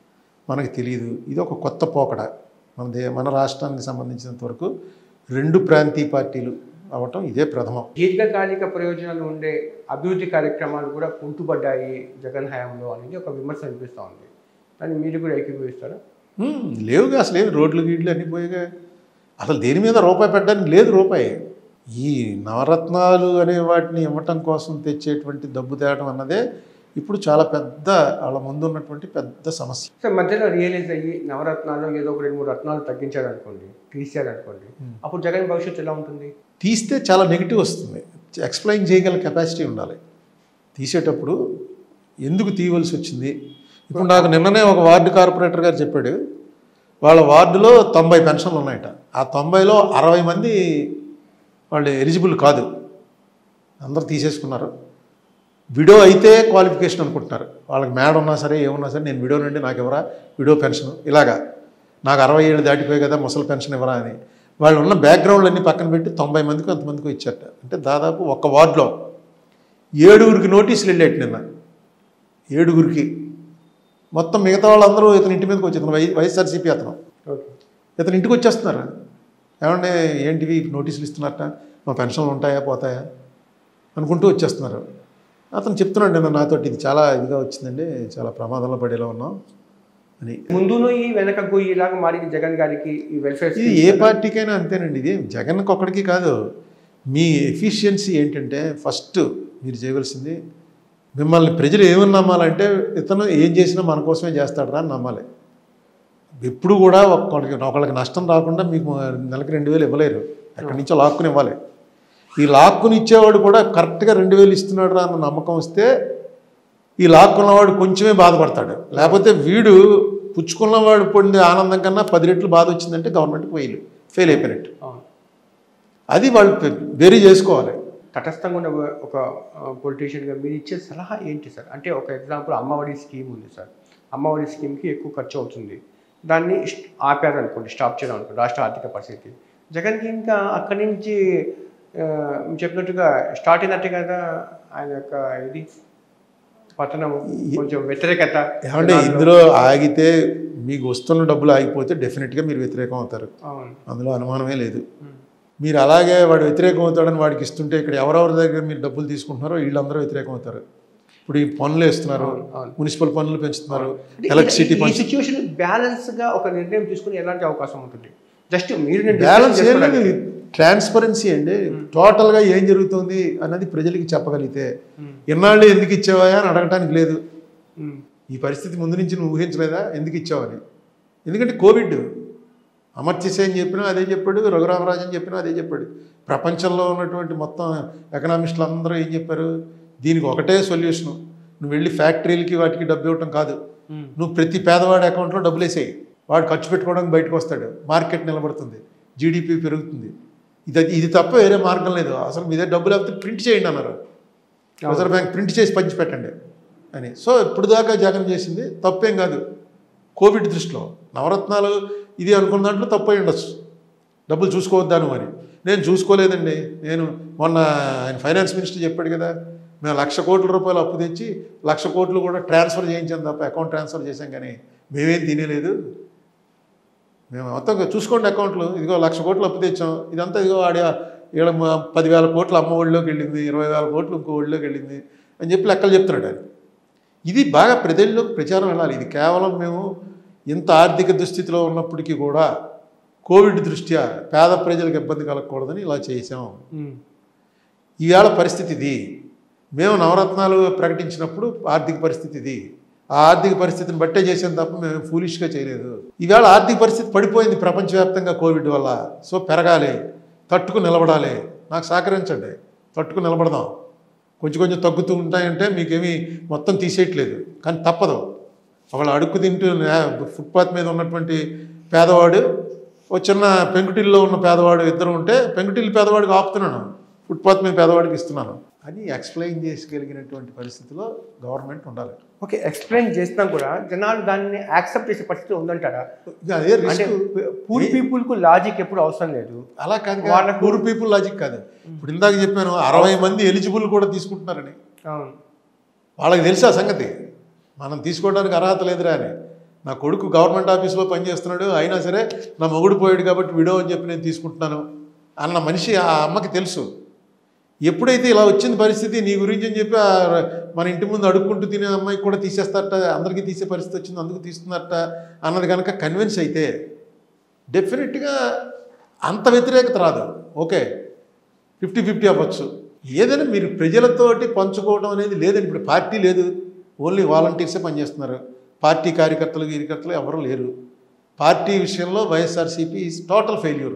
Speaker 2: మనకి తెలియదు ఇది ఒక కొత్త పోకడ మన దే మన రాష్ట్రానికి సంబంధించినంత వరకు రెండు ప్రాంతీయ పార్టీలు అవటం ఇదే ప్రథమం
Speaker 1: దీర్ఘకాలిక ప్రయోజనాలు ఉండే అభివృద్ధి కార్యక్రమాలు కూడా కుంటుపడ్డాయి జగన్ హయాంలో అనేది ఒక విమర్శ అనిపిస్తూ ఉంది దాన్ని మీరు కూడా ఏకీభవిస్తారా
Speaker 2: హ్మ్, లేవుగా అసలు ఏమి రోడ్లు గీడ్లు అన్నీ పోయిగా అసలు దేని మీద రూపాయి పెట్టడానికి లేదు రూపాయి ఈ నవరత్నాలు అనే వాటిని ఇవ్వటం కోసం తెచ్చేటువంటి డబ్బు తేవడం అన్నదే ఇప్పుడు చాలా పెద్ద వాళ్ళ ముందు ఉన్నటువంటి పెద్ద సమస్య
Speaker 1: సో మధ్యలో రియలైజ్ అయ్యి నవరత్నాలు ఏదో ఒక రెండు మూడు రత్నాలు తగ్గించారనుకోండి తీసారనుకోండి అప్పుడు జగన్ భవిష్యత్తు ఎలా ఉంటుంది
Speaker 2: తీస్తే చాలా నెగిటివ్ వస్తుంది ఎక్స్ప్లెయిన్ చేయగల కెపాసిటీ ఉండాలి తీసేటప్పుడు ఎందుకు తీయవలసి వచ్చింది ఇప్పుడు నాకు నిన్ననే ఒక వార్డు కార్పొరేటర్ గారు చెప్పాడు వాళ్ళ వార్డులో తొంభై పెన్షన్లు ఉన్నాయట ఆ తొంభైలో అరవై మంది వాళ్ళు ఎలిజిబుల్ కాదు అందరు తీసేసుకున్నారు విడో అయితే క్వాలిఫికేషన్ అనుకుంటున్నారు వాళ్ళకి మేడ ఉన్నా సరే ఏమున్నా సరే నేను విడో నుండి నాకు ఎవరా విడో పెన్షన్ ఇలాగా నాకు అరవై ఏళ్ళు దాటిపోయి కదా ముసలి పెన్షన్ ఇవ్వరా అని వాళ్ళు ఉన్న బ్యాక్గ్రౌండ్లన్నీ పక్కన పెట్టి తొంభై మందికి అంతమందికి ఇచ్చారట అంటే దాదాపు ఒక్క వార్డులో ఏడుగురికి నోటీసులు వెళ్ళేటి నిన్న ఏడుగురికి మొత్తం మిగతా వాళ్ళందరూ ఇతని ఇంటి మీదకి వచ్చి ఇతను వై వైఎస్ఆర్సీపీ అతను
Speaker 1: ఓకే
Speaker 2: ఇతను ఇంటికి వచ్చేస్తున్నారు ఏమంటే ఏంటివి నోటీసులు ఇస్తున్నారట మా పెన్షన్లు ఉంటాయా పోతాయా అనుకుంటూ వచ్చేస్తున్నారు అతను చెప్తున్నాడు నిన్న నాతో ఇది చాలా ఇదిగా వచ్చిందండి చాలా ప్రమాదంలో పడేలా ఉన్నాం అని
Speaker 1: ముందును ఈ వెనక గొయ్యి ఇలాగా మారింది జగన్ గారికి ఈ వెల్ఫేర్
Speaker 2: ఇది ఏ పార్టీకైనా అంతేనండి ఇది జగన్కి ఒక్కడికి కాదు మీ ఎఫిషియన్సీ ఏంటంటే ఫస్ట్ మీరు చేయవలసింది మిమ్మల్ని ప్రజలు ఏమని నమ్మాలంటే ఇతను ఏం చేసినా మన కోసమే చేస్తాడరా అని నమ్మాలి ఎప్పుడు కూడా ఒక్కడికి ఒకళ్ళకి నష్టం రాకుండా మీకు నెలకి రెండు వేలు ఇవ్వలేరు ఎక్కడి నుంచో లాక్కుని ఇవ్వాలి ఈ లాక్కుని ఇచ్చేవాడు కూడా కరెక్ట్గా రెండు వేలు ఇస్తున్నాడు రా అన్న నమ్మకం వస్తే ఈ లాక్కున్నవాడు కొంచెమే బాధపడతాడు లేకపోతే వీడు పుచ్చుకున్నవాడు పొందే ఆనందం కన్నా పది రెట్లు బాధ వచ్చిందంటే గవర్నమెంట్కి ఫెయిల్ ఫెయిల్ అయిపోయినట్టు
Speaker 1: అవును.
Speaker 2: అది వాళ్ళు వెరీ చేసుకోవాలి
Speaker 1: తటస్థంగా ఉన్న ఒక పొలిటీషియన్గా మీరు ఇచ్చే సలహా ఏంటి సార్ అంటే ఒక ఎగ్జాంపుల్ అమ్మఒడి స్కీమ్ ఉంది సార్ అమ్మఒడి స్కీమ్కి ఎక్కువ ఖర్చు అవుతుంది దాన్ని స్ట్- ఆపారు అనుకోండి స్టాప్ చేయడం అనుకోండి రాష్ట్ర ఆర్థిక పరిస్థితి జగన్కి ఇంకా అక్కడి నుంచి ఆ, మీరు చెప్పినట్టుగా స్టార్ట్ అయినట్టే కదా ఆయన యొక్క ఇది పతనం కొంచెం వ్యతిరేకత
Speaker 2: ఏమంటే ఇందులో ఆగితే మీకు వస్తున్న డబ్బులు ఆగిపోతే డెఫినెట్గా మీరు వ్యతిరేకం అవుతారు
Speaker 1: అవును
Speaker 2: అందులో అనుమానమే లేదు
Speaker 1: ఉమ్.
Speaker 2: మీరు అలాగే వాడు వ్యతిరేకం అవుతాడని వాడికి ఇస్తుంటే ఇక్కడ ఎవరెవరి దగ్గర మీరు డబ్బులు తీసుకుంటున్నారో వీళ్ళందరూ వ్యతిరేకం అవుతారు ఇప్పుడు ఈ పనులు వేస్తున్నారు
Speaker 1: అవును.
Speaker 2: మున్సిపల్ పనులు పెంచుతున్నారు
Speaker 1: అంటే
Speaker 2: ఎలక్ట్రిసిటీ
Speaker 1: ఈ- ఈ
Speaker 2: పనులు
Speaker 1: సిచ్యువేషన్ బ్యాలెన్స్ గా ఒక నిర్ణయం తీసుకుని ఎలాంటి అవకాశం ఉంటుంది జస్ట్ మీరు నేను
Speaker 2: బ్యాలెన్స్
Speaker 1: discuss
Speaker 2: ఏంటంటే
Speaker 1: చేసుకోవడానికి.
Speaker 2: ట్రాన్స్పరెన్సీ అండి టోటల్గా ఏం జరుగుతుంది అన్నది ప్రజలకి చెప్పగలిగితే
Speaker 1: ఉమ్.
Speaker 2: ఎన్నాళ్ళు ఎందుకు ఇచ్చావా అని అడగటానికి లేదు
Speaker 1: ఉమ్.
Speaker 2: ఈ పరిస్థితి ముందు నుంచి నువ్వు ఊహించలేదా ఎందుకు ఇచ్చావని ఎందుకంటే కోవిడ్ అమర్త్యసేన్ చెప్పినా అదే చెప్పాడు రఘురామరాజు అని చెప్పినా అదే చెప్పాడు ప్రపంచంలో ఉన్నటువంటి మొత్తం ఎకనామిస్టులు అందరూ ఏం చెప్పారు దీనికి ఒకటే సొల్యూషను నువ్వు వెళ్ళి ఫ్యాక్టరీలకి వాటికి డబ్బు ఇవ్వటం కాదు
Speaker 1: ఉమ్.
Speaker 2: నువ్వు ప్రతి పేదవాడి అకౌంట్లో డబ్బులు వేసేయి వాడు ఖర్చు పెట్టుకోవడానికి బయటకు వస్తాడు మార్కెట్ నిలబడుతుంది జీడిపి పెరుగుతుంది ఇది ఇది తప్ప వేరే మార్గం లేదు అసలు మీ దగ్గర డబ్బులు లేకపోతే ప్రింట్ చేయండి అన్నారు రిజర్వ్ బ్యాంక్ ప్రింట్ చేసి పంచి పెట్టండి అని సో ఇప్పుడు దాకా జగన్ చేసింది తప్పేం కాదు కోవిడ్ దృష్టిలో నవరత్నాలు ఇది అనుకున్న దాంట్లో తప్పు అయి ఉండొచ్చు డబ్బులు చూసుకోవద్దాను అని నేను చూసుకోలేదండి నేను మొన్న ఆయన ఫైనాన్స్ మినిస్టర్ చెప్పాడు కదా మేము లక్ష కోట్ల రూపాయలు అప్పు తెచ్చి లక్ష కోట్లు కూడా ట్రాన్స్ఫర్ చేయించాం తప్ప అకౌంట్ ట్రాన్స్ఫర్ చేశాం కానీ మేమేం తినేలేదు మేము మొత్తం చూసుకోండి అకౌంట్లు ఇదిగో లక్ష కోట్లు అప్పు తెచ్చాం ఇదంతా ఇదిగో ఆడి ఈడ మ- పదివేల కోట్లు అమ్మ ఒడిలోకి వెళ్ళింది ఇరవై వేల కోట్లు ఇంకో ఒడిలోకి వెళ్ళింది అని చెప్పి లెక్కలు చెప్తున్నాడు ఆయన ఇది బాగా ప్రజల్లోకి ప్రచారం వెళ్ళాలి ఇది కేవలం మేము ఇంత ఆర్థిక దుస్థితిలో ఉన్నప్పటికీ కూడా కోవిడ్ దృష్ట్యా పేద ప్రజలకు ఇబ్బంది కలగకూడదని ఇలా చేసాం
Speaker 1: ఉమ్.
Speaker 2: ఈవేళ పరిస్థితి ఇది మేము నవరత్నాలు ప్రకటించినప్పుడు ఆర్థిక పరిస్థితి ఇది ఆ ఆర్థిక పరిస్థితిని బట్టే చేసాం తప్ప మేము ఫూలిష్గా చేయలేదు ఈవేళ ఆర్థిక పరిస్థితి పడిపోయింది ప్రపంచవ్యాప్తంగా కోవిడ్ వల్ల సో పెరగాలి తట్టుకు నిలబడాలి నాకు సహకరించండి తట్టుకు నిలబడదాం కొంచెం కొంచెం తగ్గుతూ ఉంటాయంటే మీకేమీ మొత్తం తీసేయట్లేదు కానీ తప్పదు ఒకళ్ళు అడుక్కు తింటూ నే- ఫుట్పాత్ మీద ఉన్నటువంటి పేదవాడు ఓ చిన్న పెంకుటిల్లో ఉన్న పేదవాడు ఇద్దరు ఉంటే పెంకుటిల్లు పేదవాడికి ఆపుతున్నాను ఫుట్పాత్ మీద పేదవాడికి ఇస్తున్నాను అని ఎక్స్ప్లెయిన్ చేసుగలిగినటువంటి పరిస్థితిలో గవర్నమెంట్ ఉండాలి
Speaker 1: ఓకే ఎక్స్ప్లెయిన్ చేసినా కూడా జనాలు దాన్ని యాక్సెప్ట్ చేసే పరిస్థితి ఉందంటారా
Speaker 2: ఇక అదే
Speaker 1: అంటే
Speaker 2: రిస్క్
Speaker 1: పూర్ పీపుల్ కు లాజిక్ ఎప్పుడు అవసరం లేదు
Speaker 2: అలా కాదు
Speaker 1: వాళ్ళకు-
Speaker 2: పూర్ పీపుల్ లాజిక్ కాదు ఇప్పుడు ఇందాక చెప్పాను అరవై మంది ఎలిజిబుల్ కూడా తీసుకుంటున్నారని
Speaker 1: అవును
Speaker 2: వాళ్ళకి తెలుసు ఆ సంగతి మనం తీసుకోవడానికి అర్హత లేదురా అని నా కొడుకు గవర్నమెంట్ ఆఫీస్లో పనిచేస్తున్నాడు అయినా సరే నా మొగుడు పోయాడు కాబట్టి విడో అని చెప్పి నేను తీసుకుంటున్నాను అన్న మనిషి ఆ అమ్మకి తెలుసు ఎప్పుడైతే ఇలా వచ్చింది పరిస్థితి నీ గురించి అని చెప్పి ఆ మన ఇంటి ముందు అడుక్కుంటూ తినే అమ్మాయికి కూడా తీసేస్తారట అందరికీ తీసే పరిస్థితి వచ్చింది అందుకు తీస్తున్నారట అన్నది కనుక కన్విన్స్ అయితే డెఫినెట్గా అంత వ్యతిరేకత రాదు ఓకే ఫిఫ్టీ ఫిఫ్టీ అవ్వచ్చు ఏదైనా మీరు ప్రజలతోటి పంచుకోవడం అనేది లేదండి ఇప్పుడు పార్టీ లేదు ఓన్లీ వాలంటీర్సే పనిచేస్తున్నారు పార్టీ కార్యకర్తలు కార్యకర్తలు ఎవరు లేరు పార్టీ విషయంలో వైఎస్ఆర్సీపీ ఈజ్ టోటల్ ఫెయిల్యూర్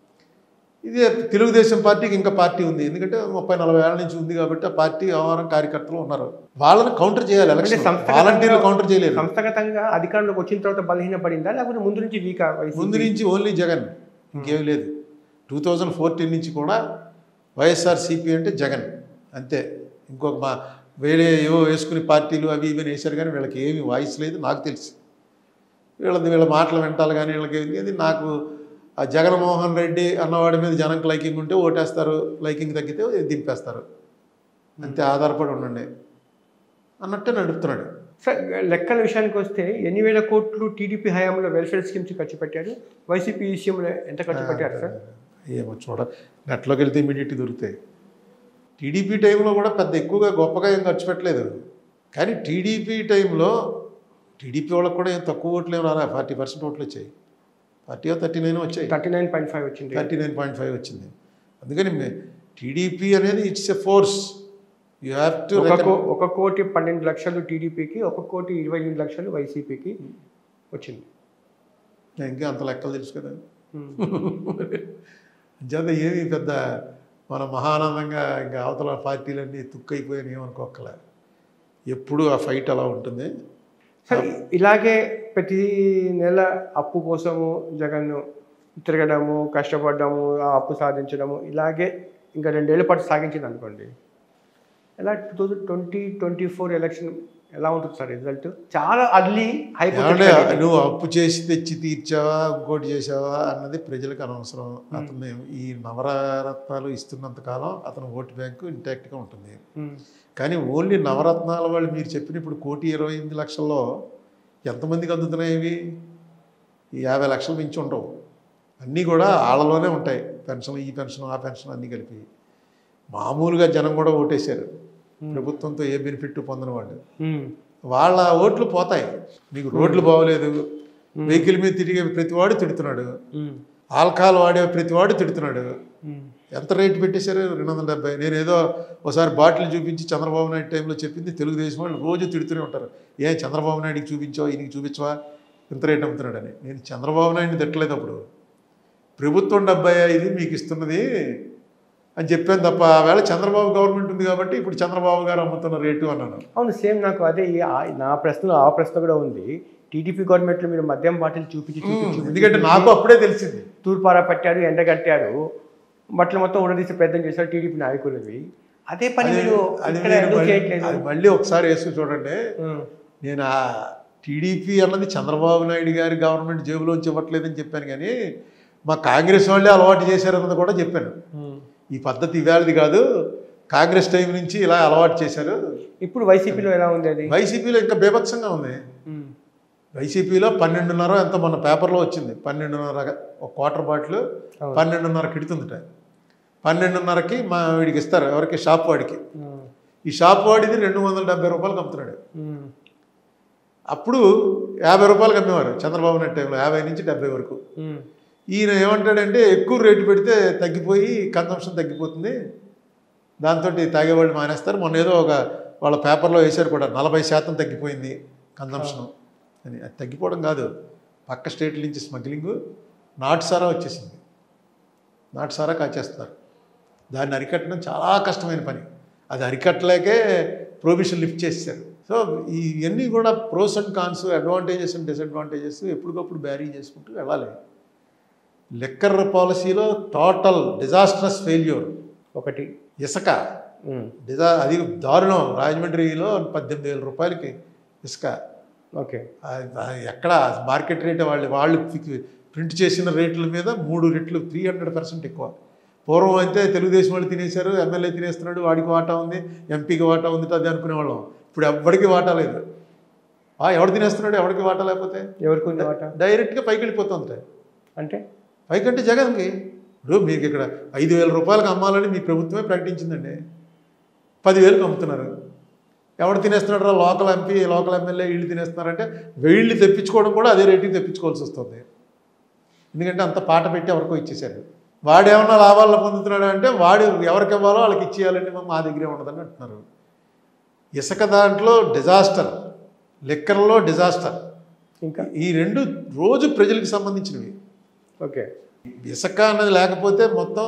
Speaker 2: ఇదే తెలుగుదేశం పార్టీకి ఇంకా పార్టీ ఉంది ఎందుకంటే ముప్పై నలభై ఏళ్ళ నుంచి ఉంది కాబట్టి ఆ పార్టీ వ్యవహారం కార్యకర్తలు ఉన్నారు వాళ్ళని కౌంటర్ చేయాలి
Speaker 1: అంటే
Speaker 2: ఎలక్షన్
Speaker 1: సంస్థాగతంగా-
Speaker 2: వాలంటీర్లు కౌంటర్ చేయలేరు
Speaker 1: సంస్థాగతంగా అధికారంలోకి వచ్చిన తర్వాత బలహీనపడిందా లేకపోతే ముందు నుంచి వీక్
Speaker 2: ముందు నుంచి ఓన్లీ జగన్ ఇంకేం లేదు టూ థౌజండ్ ఫోర్టీన్ నుంచి కూడా వైఎస్ఆర్సీపీ అంటే జగన్ అంతే ఇంకొక మా వేరే ఏవో వేసుకుని పార్టీలు అవి ఇవి అని వేశారు కానీ వీళ్ళకి ఏమి వాయిస్ లేదు నాకు తెలుసు వీళ్ళది వీళ్ళ మాటలు వింటాలు కానీ వీళ్ళకి ఇది నాకు ఆ జగన్మోహన్ రెడ్డి అన్నవాడి మీద జనంకి లైకింగ్ ఉంటే ఓటేస్తారు లైకింగ్ తగ్గితే దింపేస్తారు అంతే ఆధారపడి ఉండండి అన్నట్టే నడుపుతున్నాడు
Speaker 1: సార్ లెక్కల విషయానికి వస్తే ఎన్ని వేల కోట్లు టీడీపీ హయాంలో వెల్ఫేర్ స్కీమ్స్ ఖర్చు పెట్టారు వైసీపీ ఈ విషయంలో ఎంత ఖర్చు పెట్టారు సార్
Speaker 2: ఏమో చూడ నెట్లోకి వెళ్తే ఇమీడియట్ దొరుకుతాయి టీడీపీ టైంలో కూడా పెద్ద ఎక్కువగా గొప్పగా ఏం ఖర్చు పెట్టలేదు కానీ టీడీపీ టైంలో టీడీపీ వాళ్ళకి కూడా ఏం తక్కువ ఓట్లు ఏం రాలా ఫార్టీ పర్సెంట్ ఓట్లు వచ్చాయి ఫార్టీ థర్టీ నైన్ వచ్చాయి
Speaker 1: థర్టీ నైన్ పాయింట్ ఫైవ్ వచ్చింది
Speaker 2: థర్టీ నైన్ పాయింట్ ఫైవ్ వచ్చింది అందుకని టీడీపీ అనేది it's a force you have to
Speaker 1: ఒక కో- ఒక కోటి పన్నెండు లక్షలు టీడీపీకి ఒక కోటి ఇరవై ఎనిమిది లక్షలు వైసీపీకి వచ్చింది
Speaker 2: ఇంకా అంత లెక్కలు తెలుసు కదా అంచేత ఏమి పెద్ద మన మహానందంగా ఇంకా అవతల పార్టీలన్నీ తుక్కైపోయాయి ఏమనుకోకలే ఎప్పుడు ఆ ఫైట్ అలా ఉంటుంది
Speaker 1: సార్ ఇలాగే ప్రతి నెల అప్పు కోసము జగన్ తిరగడము కష్టపడము ఆ అప్పు సాధించడము ఇలాగే ఇంకా రెండేళ్ల పాటు సాగించింది అనుకోండి ఎలా two thousand twenty twenty four election ఎలా ఉంటుంది సార్ రిజల్ట్ చాలా అర్లీ
Speaker 2: ఏమంటే
Speaker 1: హైపోతే
Speaker 2: నువ్వు అప్పు చేసి తెచ్చి తీర్చావా ఇంకోటి చేసావా అన్నది ప్రజలకు అనవసరం అతను ఈ నవరత్నాలు ఇస్తున్నంత కాలం అతను ఓటు బ్యాంకు ఇంటాక్ట్గా ఉంటుంది కానీ ఓన్లీ నవరత్నాల వాళ్ళు మీరు చెప్పిన ఇప్పుడు కోటి ఇరవై ఎనిమిది లక్షల్లో ఎంతమందికి అందుతున్నాయి ఇవి ఈ యాభై లక్షలు మించి ఉండవు అన్నీ కూడా ఆళ్ళలోనే ఉంటాయి పెన్షన్ ఈ పెన్షన్ ఆ పెన్షన్ అన్నీ కలిపి మామూలుగా జనం కూడా ఓటేశారు ప్రభుత్వంతో ఏ బెనిఫిట్ పొందిన వాళ్ళు వాళ్ళ ఓట్లు పోతాయి మీకు రోడ్లు బాగోలేదు వెహికల్ మీద తిరిగే ప్రతివాడు తిడుతున్నాడు ఆల్కహాల్ వాడే ప్రతివాడు తిడుతున్నాడు ఎంత రేటు పెట్టేశారు రెండు వందల డెబ్బై నేను ఏదో ఒకసారి బాటిల్ చూపించి చంద్రబాబు నాయుడు టైంలో చెప్పింది తెలుగుదేశం వాళ్ళు రోజు తిడుతూనే ఉంటారు ఏ చంద్రబాబు నాయుడికి చూపించావా ఈయనకి చూపించవా ఇంత రేట్ అమ్ముతున్నాడని నేను చంద్రబాబు నాయుడిని తిట్టలేదు అప్పుడు ప్రభుత్వం డెబ్బై ఐదు మీకు ఇస్తున్నది అని చెప్పాను తప్ప ఆవేళ చంద్రబాబు గవర్నమెంట్ ఉంది కాబట్టి ఇప్పుడు చంద్రబాబు గారు అమ్ముతున్న రేటు అన్నాను
Speaker 1: అవును సేమ్ నాకు అదే ఈ ఆ- నా ప్రశ్నలో ఆ ప్రశ్న కూడా ఉంది టీడీపీ గవర్నమెంట్లో మీరు మద్యం బాటిల్ చూపించి చూపించి
Speaker 2: ఎందుకంటే నాకు అప్పుడే తెలిసింది
Speaker 1: తూర్పారా పట్టారు ఎండగట్టారు బట్టలు మొత్తం ఉడదీసే ప్రయత్నం చేశారు టీడీపీ నాయకులవి అదే పని మీరు
Speaker 2: అది
Speaker 1: ఇక్కడ
Speaker 2: నేను
Speaker 1: ఎందుకు
Speaker 2: మళ్ళీ-
Speaker 1: చేయట్లేదు
Speaker 2: అది మళ్ళీ ఒకసారి వేసుకుని చూడండి
Speaker 1: ఉం.
Speaker 2: నేను ఆ టీడీపీ అన్నది చంద్రబాబు నాయుడు గారి గవర్నమెంట్ జేబులోంచి ఇవ్వట్లేదని చెప్పాను కానీ మా కాంగ్రెస్ వాళ్ళే అలవాటు చేశారన్నది కూడా చెప్పాను
Speaker 1: ఉం.
Speaker 2: ఈ పద్ధతి ఇవాళది కాదు కాంగ్రెస్ టైం నుంచి ఇలా అలవాటు చేశారు
Speaker 1: ఇప్పుడు వైసీపీలో ఎలా ఉంది అది
Speaker 2: వైసీపీలో ఇంకా బీభత్సంగా ఉంది
Speaker 1: ఉం.
Speaker 2: వైసీపీలో పన్నెండున్నర ఎంత మన పేపర్లో వచ్చింది పన్నెండున్నర ఒక క్వార్టర్ బాటిల్
Speaker 1: అవును.
Speaker 2: పన్నెండున్నర కిడుతుందిట పన్నెండున్నరకి మా వీడికి ఇస్తారు ఎవరికి షాప్ వాడికి
Speaker 1: ఉం.
Speaker 2: ఈ షాప్ వాడిది రెండు వందల డెబ్బై రూపాయలకు అమ్ముతున్నాడు
Speaker 1: ఉం.
Speaker 2: అప్పుడు యాభై రూపాయలకు అమ్మేవారు చంద్రబాబు నాయుడు టైంలో యాభై నుంచి డెబ్బై వరకు
Speaker 1: ఉం.
Speaker 2: ఈయన ఏమంటాడంటే ఎక్కువ రేటు పెడితే తగ్గిపోయి కన్సంప్షన్ తగ్గిపోతుంది దాంతో తాగేవాళ్ళు మానేస్తారు మొన్న ఏదో ఒక వాళ్ళ పేపర్లో వేశారు కూడా నలభై శాతం తగ్గిపోయింది కన్జంప్షన్ అని అది తగ్గిపోవడం కాదు పక్క స్టేట్ల నుంచి స్మగ్లింగ్ నాటు సారా వచ్చేసింది నాటు సారా కాచేస్తున్నారు దాన్ని అరికట్టడం చాలా కష్టమైన పని అది అరికట్టలేకే ప్రొవిషన్ లిఫ్ట్ చేశారు సో ఇవన్నీ కూడా pros and cons advantages and disadvantages ఎప్పటికప్పుడు బ్యారీ చేసుకుంటూ వెళ్ళాలి లెక్కర్ పాలసీలో టోటల్ డిజాస్ట్రస్ ఫెయిల్యూర్
Speaker 1: ఒకటి
Speaker 2: ఇసుక
Speaker 1: ఉమ్,
Speaker 2: డిజా అది దారుణం రాజమండ్రిలో పద్దెనిమిది వేల రూపాయలకి ఇసుక
Speaker 1: ఓకే
Speaker 2: ఆ- ఆ ఎక్కడ మార్కెట్ రేట్ వాళ్ళు వాళ్ళు ప్రింట్ చేసిన రేట్ల మీద మూడు రెట్లు త్రీ హండ్రెడ్ పర్సెంట్ ఎక్కువ పూర్వం అయితే తెలుగుదేశం వాళ్ళు తినేశారు ఎమ్మెల్యే తినేస్తున్నాడు వాడికి వాటా ఉంది ఎంపీకి వాటా ఉంది అది అనుకునేవాళ్ళం ఇప్పుడు ఎవ్వడికి వాటా లేదు ఆ, ఎవడు తినేస్తున్నాడు ఎవడికి వాటా లేకపోతే
Speaker 1: ఎవరికి ఉంది మాట
Speaker 2: డైరెక్ట్గా పైకి వెళ్ళిపోతుంది
Speaker 1: అంటే
Speaker 2: పైకంటే జగన్కి ఇప్పుడు మీకు ఇక్కడ ఐదు వేల రూపాయలకు అమ్మాలని మీ ప్రభుత్వమే ప్రకటించిందండి పదివేలకు అమ్ముతున్నారు ఎవడు తినేస్తున్నాడు రా లోకల్ ఎంపీ లోకల్ ఎమ్మెల్యే వీళ్ళు తినేస్తున్నారంటే వీళ్ళు తెప్పించుకోవడం కూడా అదే రేటుకి తెప్పించుకోవాల్సి వస్తుంది ఎందుకంటే అంత పాట పెట్టి ఎవరికో ఇచ్చేశారు వాడు ఏమన్నా లాభాలను పొందుతున్నాడు అంటే వాడు ఎవరికి ఇవ్వాలో వాళ్ళకి ఇచ్చేయాలండి మా దగ్గరే ఉండదని అంటున్నారు ఇసుక దాంట్లో డిజాస్టర్ లెక్కర్లో డిజాస్టర్
Speaker 1: ఇంకా
Speaker 2: ఈ రెండు రోజు ప్రజలకు సంబంధించినవి
Speaker 1: ఓకే
Speaker 2: ఇసుక అన్నది లేకపోతే మొత్తం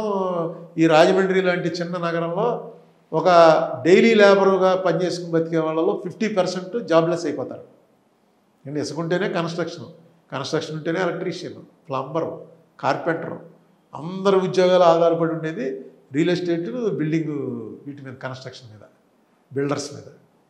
Speaker 2: ఈ రాజమండ్రి లాంటి చిన్న నగరంలో ఒక డైలీ లేబరుగా పనిచేసుకుని బతికే వాళ్ళలో ఫిఫ్టీ పర్సెంట్ జాబ్లెస్ అయిపోతారు అంటే ఇసుక ఉంటేనే కన్స్ట్రక్షన్ కన్స్ట్రక్షన్ ఉంటేనే ఎలక్ట్రీషియన్ ప్లంబరు కార్పెంటరు అందరు ఉద్యోగాలు ఆధారపడి ఉండేది రియల్ ఎస్టేట్ బిల్డింగ్ వీటి మీద కన్స్ట్రక్షన్ మీద బిల్డర్స్ మీద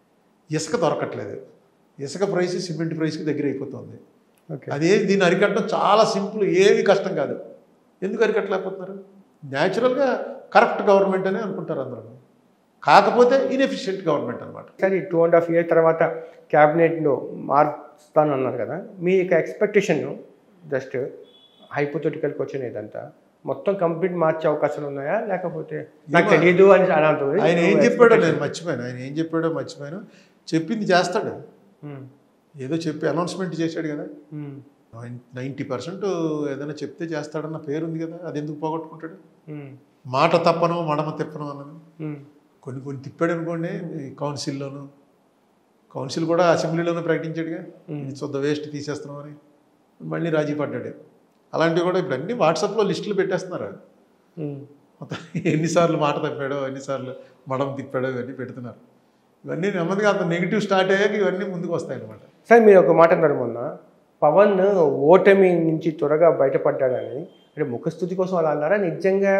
Speaker 2: ఇసుక దొరకట్లేదు ఇసుక ప్రైస్ సిమెంట్ ప్రైస్కి దగ్గర అయిపోతుంది
Speaker 1: ఓకే
Speaker 2: అదే దీన్ని అరికట్టడం చాలా సింపుల్ ఏమీ కష్టం కాదు ఎందుకు అరికట్టలేకపోతున్నారు న్యాచురల్గా కరప్ట్ గవర్నమెంట్ అని అనుకుంటారు అందరూ కాకపోతే ఇన్ఎఫిషియెంట్ గవర్నమెంట్ అనమాట
Speaker 1: సరే టూ అండ్ హాఫ్ ఇయర్ తర్వాత క్యాబినెట్లో మారుస్తాను అన్నారు కదా మీ యొక్క ఎక్స్పెక్టేషన్ జస్ట్ హైపోథెటికల్ క్వశ్చన్ ఇదంతా మొత్తం కంప్లీట్ మార్చే అవకాశాలు ఉన్నాయా లేకపోతే నాకు
Speaker 2: ఏమో.
Speaker 1: తెలియదు అని అని అంటుంది
Speaker 2: ఆయన ఏం చెప్పాడో నేను మర్చిపోయాను ఆయన ఏం చెప్పాడో మర్చిపోయాను చెప్పింది చేస్తాడు
Speaker 1: ఉమ్,
Speaker 2: ఏదో చెప్పి అనౌన్స్మెంట్ చేశాడు కదా
Speaker 1: ఉమ్,
Speaker 2: నైంటీ పర్సెంట్ ఏదైనా చెప్తే చేస్తాడన్న పేరు ఉంది కదా అది ఎందుకు పోగొట్టుకుంటాడు
Speaker 1: ఉమ్,
Speaker 2: మాట తప్పను మడమ తిప్పను అన్నది
Speaker 1: ఉమ్,
Speaker 2: కొన్ని కొన్ని తిప్పాడు అనుకోండి ఈ కౌన్సిల్లోను కౌన్సిల్ కూడా అసెంబ్లీలోనూ ప్రకటించాడుగా
Speaker 1: ఉమ్.
Speaker 2: ఇది శుద్ధ వేస్ట్ తీసేస్తున్నామని మళ్ళీ రాజీ పడ్డాడు అలాంటివి కూడా ఇప్పుడు అన్ని వాట్సాప్లో లిస్టులు పెట్టేస్తున్నారు
Speaker 1: ఉమ్.
Speaker 2: మొత్తం ఎన్నిసార్లు మాట తప్పాడో ఎన్నిసార్లు మడం తిప్పాడో ఇవన్నీ పెడుతున్నారు ఇవన్నీ నెమ్మదిగా అంత నెగిటివ్ స్టార్ట్ అయ్యాక ఇవన్నీ ముందుకు వస్తాయి అన్నమాట
Speaker 1: సార్ మీరు ఒక మాట అన్నారు మొన్న పవన్ ఓటమి నుంచి త్వరగా బయటపడ్డాడని అంటే ముఖస్థుతి కోసం అలా అన్నారా నిజంగా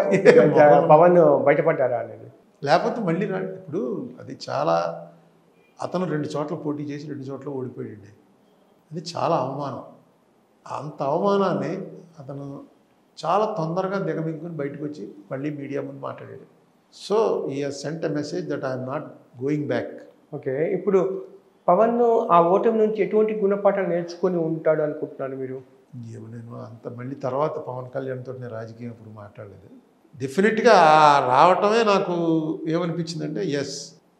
Speaker 1: పవన్ బయటపడ్డారా అనేది
Speaker 2: లేకపోతే మళ్ళీ రా ఇప్పుడు అది చాలా అతను రెండు చోట్ల పోటీ చేసి రెండు చోట్ల ఓడిపోయాడు అది చాలా అవమానం అంత అవమానాన్ని అతను చాలా తొందరగా దిగమింగుని బయటకు వచ్చి మళ్ళీ మీడియా ముందు మాట్లాడాడు సో ఈ sent a message that I'm not going back
Speaker 1: okay ఇప్పుడు పవన్ ఆ ఓటమి నుంచి ఎటువంటి గుణపాఠాలు నేర్చుకొని ఉంటాడు అనుకుంటున్నాను మీరు
Speaker 2: ఏమో నేను అంత మళ్ళీ తర్వాత పవన్ కళ్యాణ్ తోటి నేను రాజకీయం ఇప్పుడు మాట్లాడలేదు డెఫినెట్గా ఆ రావటమే నాకు ఏమనిపించిందంటే ఎస్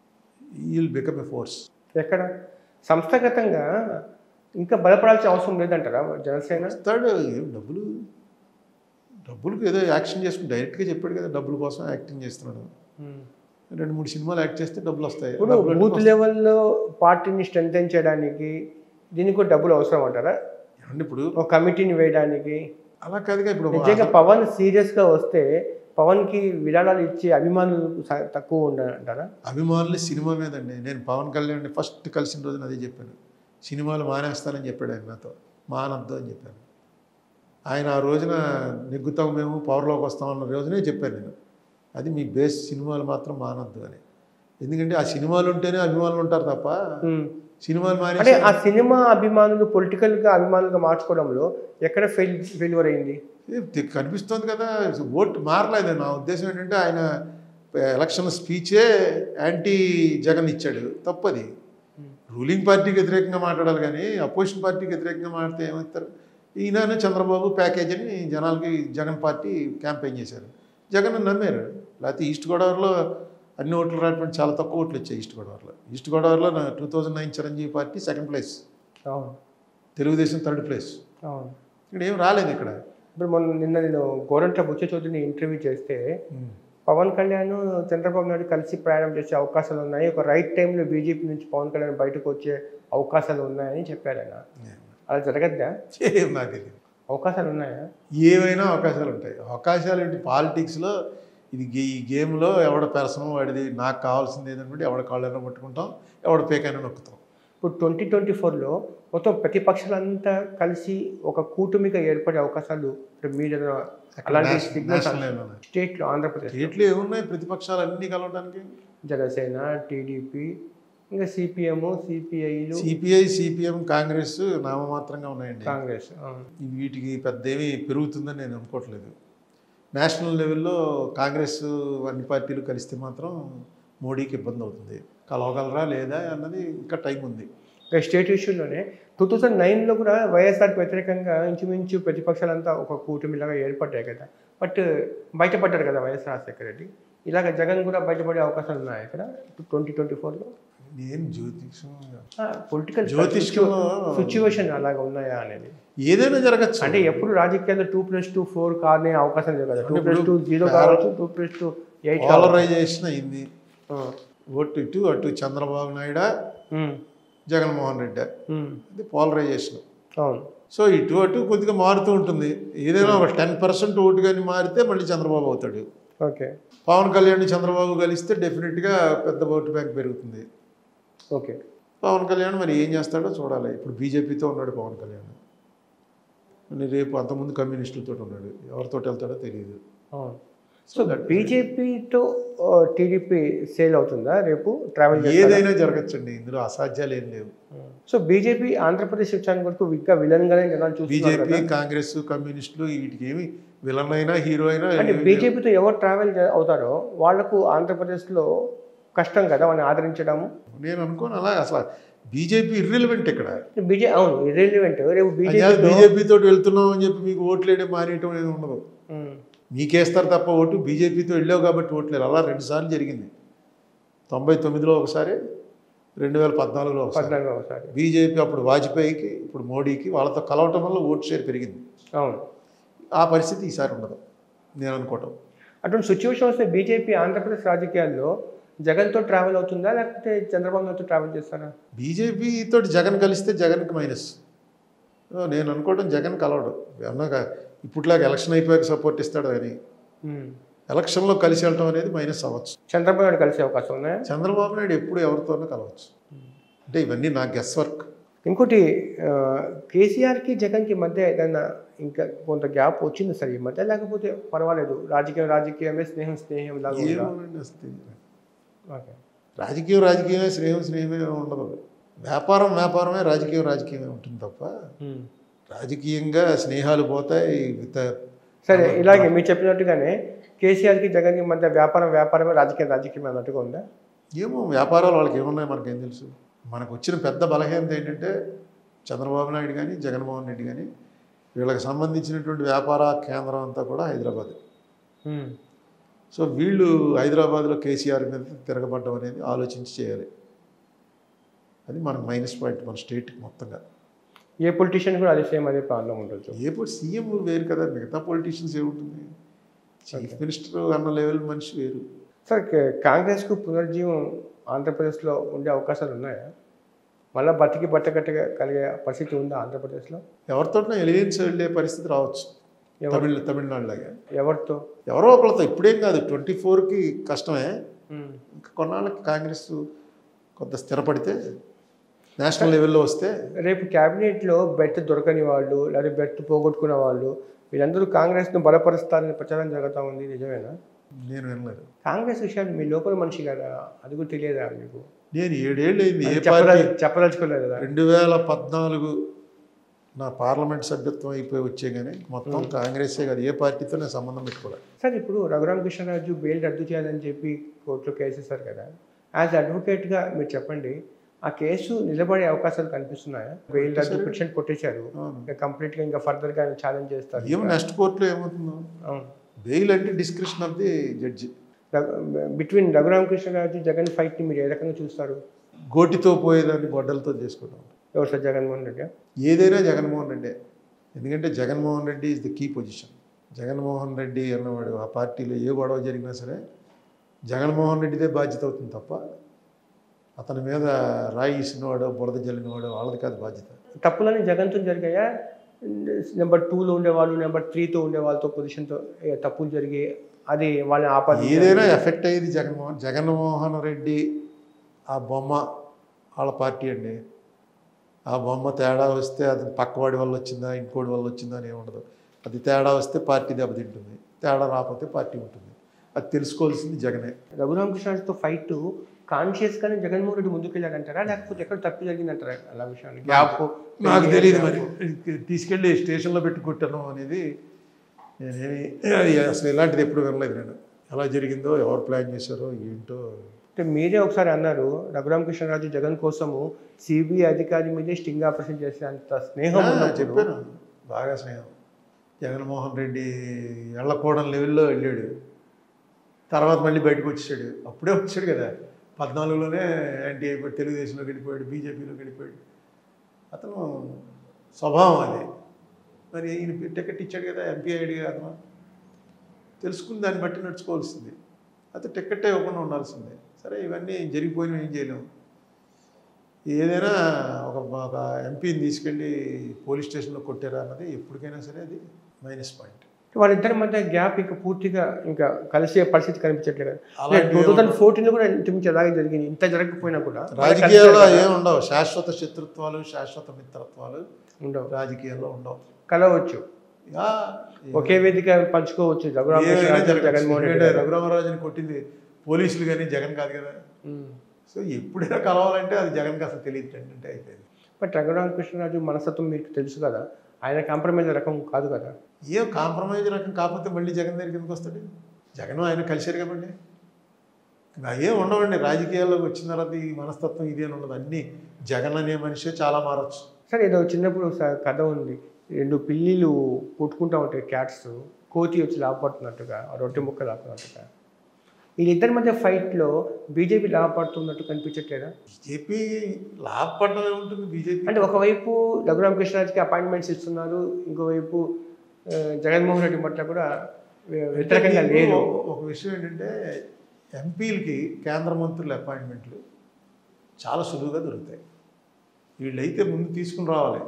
Speaker 2: విల్ బికమ్ ఎ ఫోర్స్
Speaker 1: ఎక్కడ సంస్థాగతంగా ఇంకా బలపడాల్సిన అవసరం లేదంటారా జనసేన
Speaker 2: వస్తాడు ఏం డబ్బులు డబ్బులకు ఏదో యాక్షన్ చేసుకుని డైరెక్ట్గా చెప్పాడు కదా డబ్బుల కోసం యాక్టింగ్ చేస్తున్నాడు
Speaker 1: ఉమ్.
Speaker 2: రెండు మూడు సినిమాలు యాక్ట్ చేస్తే డబ్బులు వస్తాయి
Speaker 1: ఇప్పుడు
Speaker 2: డబ్బులు
Speaker 1: బూత్ లెవెల్లో పార్టీని స్ట్రెంగ్ చేయడానికి దీనికి కూడా డబ్బులు అవసరం అంటారా
Speaker 2: ఏమండి ఇప్పుడు
Speaker 1: ఒక కమిటీని వేయడానికి
Speaker 2: అలా కాదుగా ఇప్పుడు
Speaker 1: నిజంగా పవన్ సీరియస్ గా వస్తే పవన్ కి విరాళాలు ఇచ్చే అభిమానులు స- తక్కువ ఉండాలంటారా
Speaker 2: అభిమానులు సినిమా మీదండి నేను పవన్ కళ్యాణ్ ఫస్ట్ కలిసిన రోజున అదే చెప్పాను సినిమాలు మానేస్తానని చెప్పాడు ఆయన నాతో మానద్దు అని చెప్పాను ఆయన ఆ రోజున నెగ్గుతాం మేము పవర్లోకి వస్తాం అన్న రోజునే చెప్పాను నేను అది మీ బేస్ సినిమాలు మాత్రం మానద్దు అని ఎందుకంటే ఆ సినిమాలు ఉంటేనే అభిమానులు ఉంటారు తప్ప
Speaker 1: ఉమ్.
Speaker 2: సినిమాలు
Speaker 1: అంటే
Speaker 2: మానేసి
Speaker 1: ఆ సినిమా అభిమానులు పొలిటికల్ గా అభిమానులుగా మార్చుకోవడంలో ఎక్కడ ఫెయిల్ ఫెయిల్యూర్ అయింది
Speaker 2: ఇది కనిపిస్తుంది కదా ఓటు మారలేదు నా ఉద్దేశం ఏంటంటే ఆయన ఎలక్షన్ స్పీచే యాంటీ జగన్ ఇచ్చాడు తప్పది రూలింగ్ పార్టీకి వ్యతిరేకంగా మాట్లాడాలి కానీ అపోజిషన్ పార్టీకి వ్యతిరేకంగా మాట్లాడితే ఏమవుతారు ఈయన చంద్రబాబు ప్యాకేజ్ అని జనాలకి జగన్ పార్టీ క్యాంపెయిన్ చేశారు జగన్ నమ్మారు లేకపోతే ఈస్ట్ గోదావరిలో అన్ని ఓట్లు రావడం చాలా తక్కువ ఓట్లు వచ్చాయి ఈస్ట్ గోదావరిలో ఈస్ట్ గోదావరిలో two thousand nine Chiranjeevi party second place
Speaker 1: అవును
Speaker 2: తెలుగుదేశం థర్డ్ ప్లేస్
Speaker 1: అవును
Speaker 2: ఇక్కడ ఏం రాలేదు ఇక్కడ
Speaker 1: ఇప్పుడు మొన్న నిన్న నేను గోరంట్ల బుచ్చ చౌదరిని ఇంటర్వ్యూ చేస్తే
Speaker 3: పవన్ కళ్యాణ్ చంద్రబాబు నాయుడు కలిసి ప్రయాణం చేసే అవకాశాలు ఉన్నాయి ఒక రైట్ టైంలో బీజేపీ నుంచి పవన్ కళ్యాణ్ బయటకు వచ్చే అవకాశాలు ఉన్నాయని చెప్పారు ఆయన అలా జరగద్దా
Speaker 2: ఏం నాకు తెలియదు
Speaker 3: అవకాశాలు ఉన్నాయా
Speaker 2: ఏవైనా అవకాశాలు ఉంటాయి అవకాశాలు ఏంటి పాలిటిక్స్లో ఇది గే- ఈ గేమ్లో ఎవడ పెరసనం వాడిది నాకు కావాల్సింది ఏదనుకుంటే ఎవడ కాళ్ళైనా పట్టుకుంటాం ఎవడ పేకైనా నొక్కుతాం
Speaker 3: ఇప్పుడు ట్వంటీ ట్వంటీ ఫోర్లో మొత్తం ప్రతిపక్షాలంతా కలిసి ఒక కూటమిగా ఏర్పడే అవకాశాలు ఇప్పుడు మీరు అలాంటి
Speaker 2: నేషనల్
Speaker 3: సిగ్నల్స్
Speaker 2: నేషనల్ లెవెల్లోనే.
Speaker 3: స్టేట్లో ఆంధ్రప్రదేశ్
Speaker 2: స్టేట్లో ఏమున్నాయి ప్రతిపక్షాలు అన్నీ కలవడానికి
Speaker 3: జనసేన టీడీపీ ఇంకా సిపిఎం సిపిఐలు
Speaker 2: సిపిఐ సిపిఎం కాంగ్రెస్ నామమాత్రంగా ఉన్నాయండి
Speaker 3: కాంగ్రెస్ ఆ.
Speaker 2: వీటికి పెద్ద ఏమీ పెరుగుతుందని నేను అనుకోవట్లేదు నేషనల్ లెవెల్లో కాంగ్రెస్ అన్ని పార్టీలు కలిస్తే మాత్రం మోడీకి ఇబ్బంది అవుతుంది కలవగలరా లేదా అన్నది ఇంకా టైం ఉంది
Speaker 3: ఇంకా స్టేట్ ఇష్యూలోనే టూ థౌజండ్ నైన్లో కూడా వైఎస్ఆర్కి వ్యతిరేకంగా ఇంచుమించు ప్రతిపక్షాలంతా ఒక కూటమిలాగా ఏర్పడ్డాయి కదా బట్ బయటపడ్డారు కదా వైఎస్ రాజశేఖర రెడ్డి ఇలాగ జగన్ కూడా బయటపడే అవకాశాలు ఉన్నాయి ఇక్కడ ట్వంటీ ట్వంటీ ఫోర్లో
Speaker 2: నేను జ్యోతిషం
Speaker 3: పొలిటికల్
Speaker 2: జ్యోతిష్యంలో
Speaker 3: సిచ్యువేషన్ అలాగ ఉన్నాయా అనేది
Speaker 2: ఏదైనా జరగచ్చు
Speaker 3: అంటే ఎప్పుడు రాజకీయాల్లో టూ ప్లస్ టూ ఫోర్ కానే అవకాశం లేదు కదా టూ
Speaker 2: అంటే
Speaker 3: ప్లస్ టూ
Speaker 2: ఇప్పుడు
Speaker 3: జీరో
Speaker 2: పాల-
Speaker 3: కావచ్చు two plus two eight
Speaker 2: polarisation అయింది ఓటు ఇటు అటు చంద్రబాబు నాయుడు జగన్మోహన్ రెడ్డి ఇది పోలరైజేషన్
Speaker 3: అవును
Speaker 2: సో ఇటు అటు కొద్దిగా మారుతూ ఉంటుంది ఏదైనా ఒక టెన్ పర్సెంట్ ఓటు కానీ మారితే మళ్ళీ చంద్రబాబు అవుతాడు
Speaker 3: ఓకే
Speaker 2: పవన్ కళ్యాణ్ చంద్రబాబు కలిస్తే డెఫినెట్గా పెద్ద ఓటు బ్యాంక్ పెరుగుతుంది
Speaker 3: ఓకే
Speaker 2: పవన్ కళ్యాణ్ మరి ఏం చేస్తాడో చూడాలి ఇప్పుడు బీజేపీతో ఉన్నాడు పవన్ కళ్యాణ్ మరి రేపు అంతకుముందు కమ్యూనిస్టులతో ఉన్నాడు ఎవరితో వెళ్తాడో తెలియదు
Speaker 3: అవును సో బీజేపీతో టీడీపీ సేల్ అవుతుందా రేపు ట్రావెల్
Speaker 2: ఏదైనా జరగచ్చండి ఇందులో అసాధ్యాలు ఏం లేవు
Speaker 3: సో బీజేపీ ఆంధ్రప్రదేశ్ వచ్చానికి వరకు ఇంకా విలన్ గానే జనాలు చూస్తున్నారు
Speaker 2: బీజేపీ
Speaker 3: కదా
Speaker 2: కాంగ్రెస్ కమ్యూనిస్టులు వీటికి ఏమి విలన్ అయినా హీరో అయినా
Speaker 3: అంటే బీజేపీతో ఎవరు ట్రావెల్ అవుతారో వాళ్లకు ఆంధ్రప్రదేశ్లో కష్టం కదా వాళ్ళని ఆదరించడము
Speaker 2: నేను అనుకోను అలా అసలు బీజేపీ ఇర్రిలవెంట్ ఇక్కడ
Speaker 3: బీజే అవును ఇర్రెలివెంట్ రేపు బీజేపీ
Speaker 2: బీజేపీ తోటి వెళ్తున్నాం అని చెప్పి మీకు ఓట్లేయడం మానేయటం అనేది ఉండదు మీకేస్తారు తప్ప ఓటు బీజేపీతో వెళ్ళావు కాబట్టి ఓట్లేరు అలా రెండుసార్లు జరిగింది తొంభై తొమ్మిదిలో ఒకసారి రెండు వేల పద్నాలుగులో ఒకసారి
Speaker 3: పద్నాలుగు ఒకసారి
Speaker 2: బీజేపీ అప్పుడు వాజ్పేయికి ఇప్పుడు మోడీకి వాళ్ళతో కలవటం వల్ల ఓటు షేర్ పెరిగింది
Speaker 3: అవును
Speaker 2: ఆ పరిస్థితి ఈసారి ఉండదు నేను అనుకోవటం
Speaker 3: అటువంటి సిచ్యువేషన్ వస్తే బీజేపీ ఆంధ్రప్రదేశ్ రాజకీయాల్లో జగన్తో ట్రావెల్ అవుతుందా లేకపోతే చంద్రబాబు నాయుడుతో ట్రావెల్ చేస్తారా
Speaker 2: బీజేపీ తోటి జగన్ కలిస్తే జగన్కి మైనస్ ఓ, నేను అనుకోవడం జగన్ కలవడు అన్నాక ఇప్పట్లాగా ఎలక్షన్ అయిపోయాక సపోర్ట్ ఇస్తాడు అని
Speaker 3: ఉమ్.
Speaker 2: ఎలక్షన్లో కలిసి వెళ్ళటం అనేది మైనస్ అవ్వచ్చు
Speaker 3: చంద్రబాబు నాయుడు కలిసే అవకాశం ఉన్నాయా
Speaker 2: చంద్రబాబు నాయుడు ఎప్పుడు ఎవరితోనో కలవచ్చు అంటే ఇవన్నీ నా గెస్ వర్క్
Speaker 3: ఇంకోటి ఆ, కేసీఆర్కి జగన్కి మధ్య ఏదైనా ఇంకా కొంత గ్యాప్ వచ్చింది సార్ ఈ మధ్య లేకపోతే పర్వాలేదు రాజకీయం రాజకీయమే స్నేహం స్నేహం లాగా ఉందా?
Speaker 2: ఏమోనండి అసలు
Speaker 3: ఓకే
Speaker 2: రాజకీయం రాజకీయమే స్నేహం స్నేహమే ఉండదు వ్యాపారం వ్యాపారమే రాజకీయం రాజకీయమే ఉంటుంది తప్ప
Speaker 3: ఉమ్.
Speaker 2: రాజకీయంగా స్నేహాలు పోతాయి విత
Speaker 3: సరే ఇలాగే మీరు చెప్పినట్టుగానే కేసీఆర్కి జగన్కి మధ్య వ్యాపారం వ్యాపారమే రాజకీయం రాజకీయం అన్నట్టుగా ఉందా
Speaker 2: ఏమో వ్యాపారాలు వాళ్ళకి ఏమున్నాయి మనకేం తెలుసు మనకు వచ్చిన పెద్ద బలహీనత ఏంటంటే చంద్రబాబు నాయుడు కానీ జగన్మోహన్ రెడ్డి కానీ వీళ్ళకి సంబంధించినటువంటి వ్యాపార కేంద్రం అంతా కూడా హైదరాబాద్
Speaker 3: ఉమ్.
Speaker 2: సో వీళ్ళు హైదరాబాద్లో కేసీఆర్ మీద తిరగబడ్డం అనేది ఆలోచించి చేయాలి అది మనకు మైనస్ పాయింట్ మన స్టేట్కి మొత్తంగా
Speaker 3: ఏ పొలిటీషియన్ కూడా అదే సేమ్ అదే ప్రాబ్లం ఉండొచ్చు
Speaker 2: ఏ సీఎం వేరు కదా మిగతా పొలిటీషియన్స్ ఏముంటుంది చీఫ్ మినిస్టర్ అన్న లెవెల్ మనిషి వేరు
Speaker 3: సార్ కే- కాంగ్రెస్కు పునర్జీవం ఆంధ్రప్రదేశ్లో ఉండే అవకాశాలు ఉన్నాయా మళ్ళీ బతికి బట్టగట్టగా కలిగే పరిస్థితి ఉందా ఆంధ్రప్రదేశ్లో
Speaker 2: ఎవరితోటినా ఎలియన్స్ వెళ్ళే పరిస్థితి రావచ్చు తమిళ తమిళనాడులాగా
Speaker 3: ఎవరితో
Speaker 2: ఎవరో ఒకళ్ళతో ఇప్పుడేం కాదు ట్వంటీ ఫోర్కి కష్టమే
Speaker 3: ఉమ్.
Speaker 2: ఇంకా కొన్నాళ్ళకి కాంగ్రెస్ కొంత స్థిరపడితే నేషనల్ లెవెల్లో వస్తే
Speaker 3: రేపు క్యాబినెట్లో బెర్త్ దొరకని వాళ్ళు లేదా బెర్త్ పోగొట్టుకున్న వాళ్ళు వీళ్ళందరూ కాంగ్రెస్ను బలపరుస్తారని ప్రచారం జరుగుతూ ఉంది నిజమేనా
Speaker 2: నేను వినలేదు
Speaker 3: కాంగ్రెస్ విషయాలు మీ లోపల మనిషి కదా అది కూడా తెలియదా మీకు
Speaker 2: నేను ఏడేళ్ళు అయింది ఏ
Speaker 3: చెప్పదల
Speaker 2: పార్టీ
Speaker 3: చెప్పదలుచుకోలేదు కదా
Speaker 2: రెండు వేల పద్నాలుగు నా పార్లమెంట్ సభ్యత్వం అయిపోయి వచ్చే కానీ మొత్తం కాంగ్రెసే కాదు ఏ పార్టీతో నేను సంబంధం పెట్టుకోలేదు
Speaker 3: సార్ ఇప్పుడు రఘురామకృష్ణరాజు బెయిల్ రద్దు చేయాలని చెప్పి కోర్టులో కేసు వేశారు కదా యాజ్ అడ్వకేట్గా మీరు చెప్పండి ఆ కేసు నిలబడే అవకాశాలు కనిపిస్తున్నాయా బెయిల్ రద్దు పిటిషన్ కొట్టేశారు
Speaker 2: అవును.
Speaker 3: ఇంకా కంప్లీట్గా ఇంకా ఫర్దర్గా ఛాలెంజ్ చేస్తారు
Speaker 2: ఏమో నెక్స్ట్ కోర్టులో ఏమవుతుందో
Speaker 3: అవును
Speaker 2: బెయిల్ అంటే description of the judge
Speaker 3: between Raghuramakrishnaraju Jagan ఫైట్ని మీరు ఏ రకంగా చూస్తారు
Speaker 2: గోటితో పోయేదాన్ని గొడ్డలతో చేసుకుంటాం
Speaker 3: ఎవరు సార్ జగన్మోహన్ రెడ్డి
Speaker 2: ఏదైనా జగన్మోహన్ రెడ్డి ఎందుకంటే Jaganmohan Reddy is the key position Jaganmohan Reddy అన్నవాడు ఆ పార్టీలో ఏ గొడవ జరిగినా సరే జగన్మోహన్ రెడ్డిదే బాధ్యత అవుతుంది తప్ప అతని మీద రాయి ఇసినవాడు బురద జల్లినవాడు వాళ్ళది కాదు బాధ్యత
Speaker 3: తప్పులని జగన్తో జరిగాయా నెంబర్ టూలో ఉండేవాళ్ళు నెంబర్ త్రీతో ఉండే వాళ్ళతో పొజిషన్తో ఏ తప్పులు జరిగి అది వాళ్ళని ఆపాది
Speaker 2: ఏదైనా ఎఫెక్ట్ అయ్యేది జగన్మోహన్ జగన్మోహన్ రెడ్డి ఆ బొమ్మ వాళ్ళ పార్టీ అండి ఆ బొమ్మ తేడా వస్తే అది పక్కవాడి వల్ల వచ్చిందా ఇంకోటి వల్ల వచ్చిందా అని ఏముండదు అది తేడా వస్తే పార్టీ దెబ్బతింటుంది తేడా రాకపోతే పార్టీ ఉంటుంది అది తెలుసుకోవాల్సింది జగనే
Speaker 3: రఘురామకృష్ణతో ఫైట్ కాన్షియస్ గానే జగన్మోహన్ రెడ్డి ముందుకెళ్ళాడంటారా లేకపోతే ఎక్కడ తప్పి జరిగిందంటారా అలా విషయాన్ని గ్యాప్
Speaker 2: నాకు తెలియదు మరి తీసుకెళ్ళి స్టేషన్లో పెట్టి కొట్టాను అనేది నేనేమి అది అసలు ఇలాంటిది ఎప్పుడు వినలేదు నేను ఎలా జరిగిందో ఎవరు ప్లాన్ చేశారో ఏంటో
Speaker 3: అంటే మీరే ఒకసారి అన్నారు రఘురామకృష్ణరాజు జగన్ కోసము సిబిఐ అధికారి మీదే స్టింగ్ ఆపరేషన్ చేసే అంత స్నేహం
Speaker 2: ఆ,
Speaker 3: ఉన్నప్పుడు
Speaker 2: చెప్పాను బాగా స్నేహం జగన్మోహన్ రెడ్డి వెళ్ళకూడని లెవెల్లో వెళ్ళాడు తర్వాత మళ్ళీ బయటకు వచ్చాడు అప్పుడే వచ్చాడు కదా పద్నాలుగులోనే యాంటీ అయిపోయాడు తెలుగుదేశంలోకి వెళ్ళిపోయాడు బీజేపీలోకి వెళ్ళిపోయాడు అతను స్వభావం అది మరి ఈయన టికెట్ ఇచ్చాడు కదా ఎంపీ అయ్యాడు కదా అతను తెలుసుకుని దాన్ని బట్టి నడుచుకోవాల్సింది అయితే టికెట్ ఇవ్వకుండా ఉండాల్సిందే సరే ఇవన్నీ జరిగిపోయినా ఏం చేయలేము ఏదైనా ఒక ఒక ఎంపీని తీసుకెళ్ళి పోలీస్ స్టేషన్లో కొట్టారా అన్నది ఎప్పటికైనా సరే అది మైనస్ పాయింట్
Speaker 3: వాళ్ళిద్దరి మధ్య గ్యాప్ ఇంకా పూర్తిగా ఇంకా కలిసే పరిస్థితి కనిపించట్లేదు కదా
Speaker 2: అలాంటివి
Speaker 3: టూ థౌసండ్ ఫోర్టీన్లో కూడా ఇంచుమించు అలాగే జరిగింది ఇంత జరగకపోయినా కూడా
Speaker 2: రాజకీయాల్లో ఏం ఉండవు శాశ్వత శత్రుత్వాలు శాశ్వత మిత్రత్వాలు
Speaker 3: ఉండవు
Speaker 2: రాజకీయాల్లో ఉండవు
Speaker 3: కలవచ్చు
Speaker 2: యా,
Speaker 3: ఒకే వేదిక పంచుకోవచ్చు
Speaker 2: ఏమైనా
Speaker 3: రఘురామకృష్ణరాజు
Speaker 2: జరగచ్చు.
Speaker 3: జగన్మోహన్
Speaker 2: ఎందుకంటే
Speaker 3: రెడ్డి
Speaker 2: రఘురామరాజుని కొట్టింది పోలీసులు కానీ జగన్ కాదు కదా
Speaker 3: ఉమ్.
Speaker 2: సో ఎప్పుడైనా కలవాలంటే అది జగన్కి అసలు తెలియదు అంటే అయిపోయింది
Speaker 3: బట్ రఘురామకృష్ణరాజు మనస్తత్వం మీకు తెలుసు కదా ఆయన కాంప్రమైజ్ రకం కాదు కదా
Speaker 2: ఏం కాంప్రమైజ్ రకం కాకపోతే మళ్ళీ జగన్ దగ్గరికి ఎందుకు వస్తాడు జగన్ ఆయన కలిశారు కదండి ఇంకా ఏం ఉండవండి రాజకీయాల్లోకి వచ్చిన తర్వాత ఈ మనస్తత్వం ఇది అని ఉండదు అన్నీ జగన్ అనే మనిషే చాలా మారచ్చు
Speaker 3: సరే ఏదో చిన్నప్పుడు స- కథ ఉంది రెండు పిల్లిలు కొట్టుకుంటా ఉంటాయి క్యాట్స్ కోతి వచ్చి లాభపడుతున్నట్టుగా ఆ రొట్టె ముక్క లాపుతున్నట్టుగా వీళ్ళిద్దరి మధ్య ఫైట్లో బీజేపీ లాభపడుతున్నట్టు కనిపించట్లేదా
Speaker 2: బీజేపీ లాభపడడం ఏముంటుంది బీజేపీ
Speaker 3: అంటే ఒకవైపు రఘురామకృష్ణరాజుకి అపాయింట్మెంట్స్ ఇస్తున్నారు ఇంకోవైపు ఆ, జగన్మోహన్ రెడ్డి పట్ల కూడా వ్య- వ్యతిరేకంగా
Speaker 2: మీకు
Speaker 3: లేరు
Speaker 2: ఒక విషయం ఏంటంటే ఎంపీలకి కేంద్ర మంత్రుల అపాయింట్మెంట్లు చాలా సులువుగా దొరుకుతాయి వీళ్ళైతే ముందు తీసుకుని రావాలి